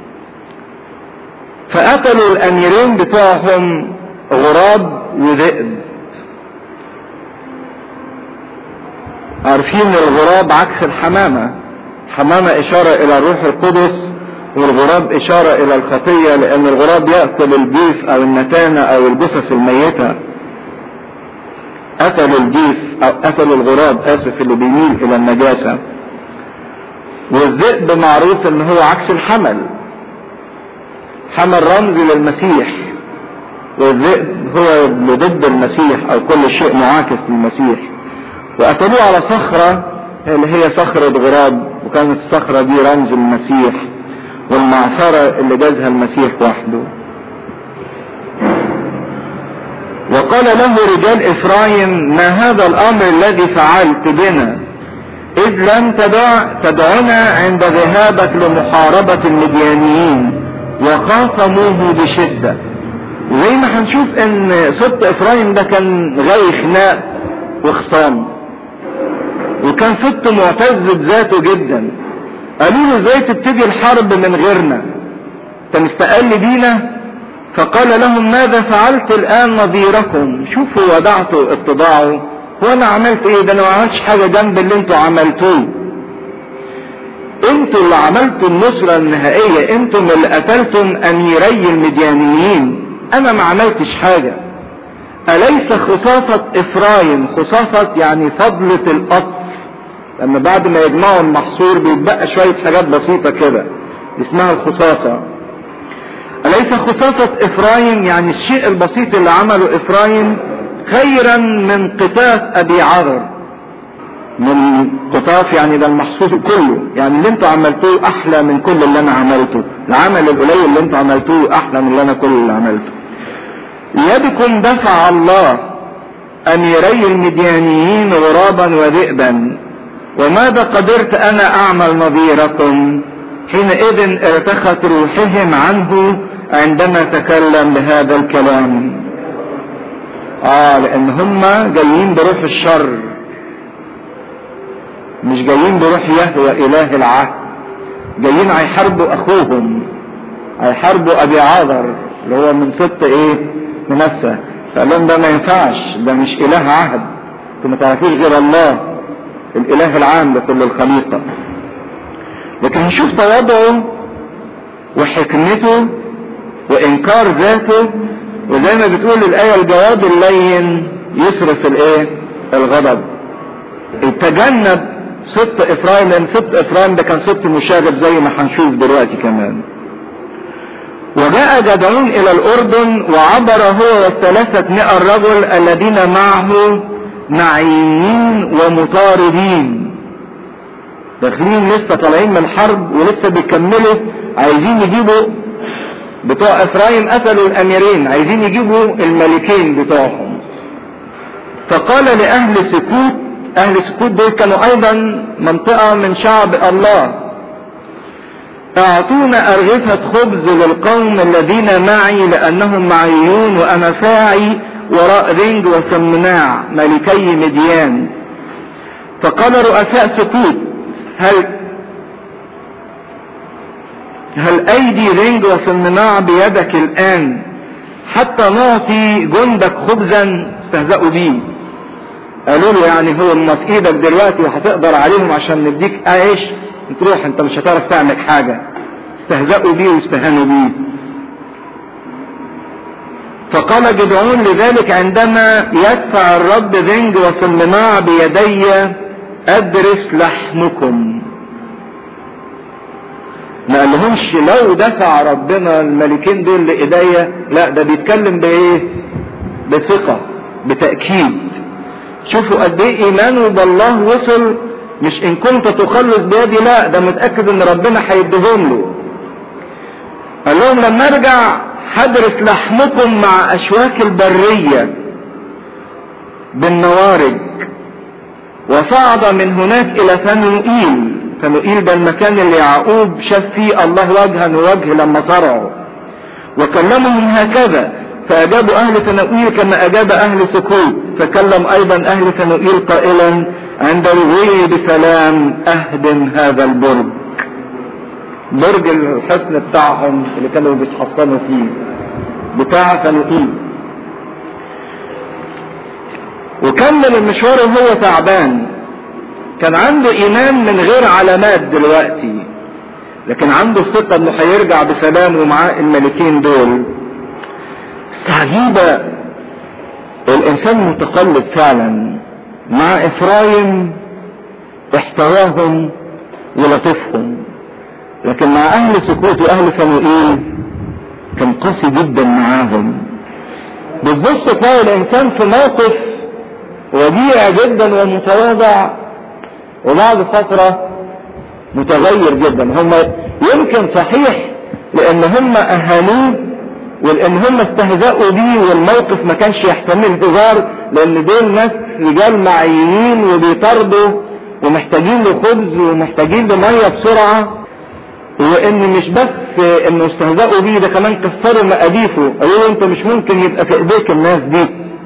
[SPEAKER 1] فقتلوا الاميرين بتوعهم غراب وذئب عارفين الغراب عكس الحمامة الحمامة اشارة الى الروح القدس والغراب اشارة الى الخطية لان الغراب يأكل الجيف او النتانة او الجثث الميتة قتلوا الجيف او قتلوا الغراب اسف اللي بيميل الى النجاسة والذئب معروف ان هو عكس الحمل حمل رمز للمسيح والذئب هو اللي ضد المسيح او كل شيء معاكس للمسيح وقتلوه على صخرة اللي هي صخرة غراب وكانت الصخرة دي رمز المسيح والمعصرة اللي جازها المسيح وحده وقال له رجال افرايم ما هذا الامر الذي فعلت بنا اذ لم تدع تدعنا عند ذهابك لمحاربة المديانيين وخاصموه بشدة وزي ما هنشوف ان ست افرايم ده كان غاوي خناق وخصام وكان ست معتز بذاته جدا قالوا له ازاي تبتدي الحرب من غيرنا انت مستقل بينا فقال لهم ماذا فعلت الان نظيركم شوفوا ودعتوا اتباعه هو انا عملت ايه ده انا ما عملتش حاجه جنب اللي انتوا عملتوه انتوا اللي عملتوا النصرة النهائية انتم اللي قتلتم اميري المديانيين انا ما عملتش حاجة اليس خصاصة افرايم خصاصة يعني فضلة القطف لما بعد ما يجمعوا المحصور بيتبقى شوية حاجات بسيطة كده اسمها الخصاصة أليس خصاصة إفرايم يعني الشيء البسيط اللي عمله إفرايم خيرا من قطاف أبي عذر من قطاف يعني ده المحصول كله يعني اللي انتوا عملتوه أحلى من كل اللي أنا عملته العمل القليل اللي انتوا عملتوه أحلى من اللي أنا كل اللي عملته ليدكم دفع الله أميري المديانيين غرابا وذئبا وماذا قدرت أنا أعمل نظيركم حينئذ ارتخت روحهم عنه عندما تكلم بهذا الكلام اه لان هم جايين بروح الشر مش جايين بروح يهوى اله العهد جايين هيحاربوا اخوهم هيحاربوا ابي عاذر اللي هو من ست ايه منسى فقال لهم ده ما ينفعش ده مش اله عهد انتوا ما تعرفوش غير الله الاله العام لكل الخليقه لكن نشوف تواضعه وحكمته وانكار ذاته وزي ما بتقول الايه الجواب اللين يصرف الايه الغضب تجنب ست افرايم لان ست افرايم ده كان ست مشاغب زي ما هنشوف دلوقتي كمان وجاء جدعون الى الاردن وعبر هو والثلاثة مئة رجل الذين معه معينين ومطاردين داخلين لسه طالعين من الحرب ولسه بيكملوا عايزين يجيبوا بتوع افرايم قتلوا الاميرين عايزين يجيبوا الملكين بتوعهم فقال لاهل سكوت اهل سكوت دول كانوا ايضا منطقة من شعب الله اعطونا ارغفة خبز للقوم الذين معي لانهم معيون وانا ساعي وراء رنج وسمناع ملكي مديان فقال رؤساء سكوت هل هل ايدي رنج وسمناع بيدك الان حتى نعطي جندك خبزا استهزأوا بيه قالوا له يعني هو ما في ايدك دلوقتي وهتقدر عليهم عشان نديك عيش تروح انت مش هتعرف تعمل حاجة استهزأوا بيه واستهانوا بيه فقال جدعون لذلك عندما يدفع الرب ذنج وسمناع بيدي ادرس لحمكم ما قالهمش لو دفع ربنا الملكين دول لايديا لا ده بيتكلم بايه بثقة بتأكيد شوفوا قد ايه ايمانه بالله وصل مش ان كنت تخلص بيدي لا ده متأكد ان ربنا هيديهم له قال لهم لما ارجع هدرس لحمكم مع اشواك البرية بالنوارج وصعد من هناك الى فنوئيل فنوئيل ده المكان اللي يعقوب شاف فيه الله وجها ووجه لما صرعوا وكلمهم هكذا فأجابوا أهل فنوئيل كما أجاب أهل سكوت فكلم أيضا أهل فنوئيل قائلا عند الوي بسلام أهدم هذا البرج برج الحصن بتاعهم اللي كانوا بيتحصنوا فيه بتاع فنوئيل وكمل المشوار وهو تعبان كان عنده ايمان من غير علامات دلوقتي لكن عنده ثقة انه هيرجع بسلام ومعاه الملكين دول عجيبة الانسان متقلب فعلا مع افرايم احتواهم ولطفهم لكن مع اهل سكوت واهل فنوئيل كان قاسي جدا معاهم بتبص تلاقي الانسان في موقف وديع جدا ومتواضع وبعد فترة متغير جدا هم يمكن صحيح لان هم اهانوه ولان هم استهزأوا بيه والموقف ما كانش يحتمل هزار لان دول ناس رجال معينين وبيطردوا ومحتاجين لخبز ومحتاجين لمية بسرعة وان مش بس انه استهزأوا بيه ده كمان كسروا مقاديفه قالوا له انت مش ممكن يبقى في ايديك الناس دي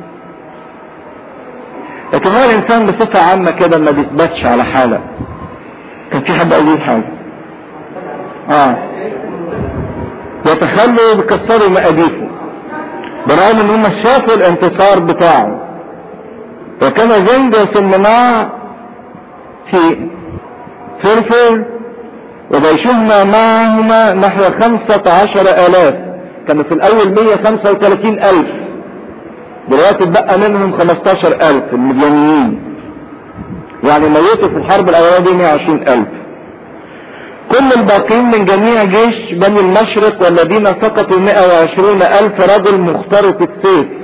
[SPEAKER 1] لكن هو الانسان بصفة عامة كده ما بيثبتش على حالة كان في حد قال حاجة اه يتخلوا ويكسروا مقاديفه برغم ان هم شافوا الانتصار بتاعه وكان جند وسلمناع في فرفر وجيشهما معهما نحو خمسة عشر الاف كانوا في الاول مية خمسة وثلاثين الف دلوقتي اتبقى منهم خمستاشر الف المديانيين يعني ميتوا في الحرب الاولانية دي مية وعشرين الف كل الباقين من جميع جيش بني المشرق والذين سقطوا مئة وعشرون الف رجل مخترق السيف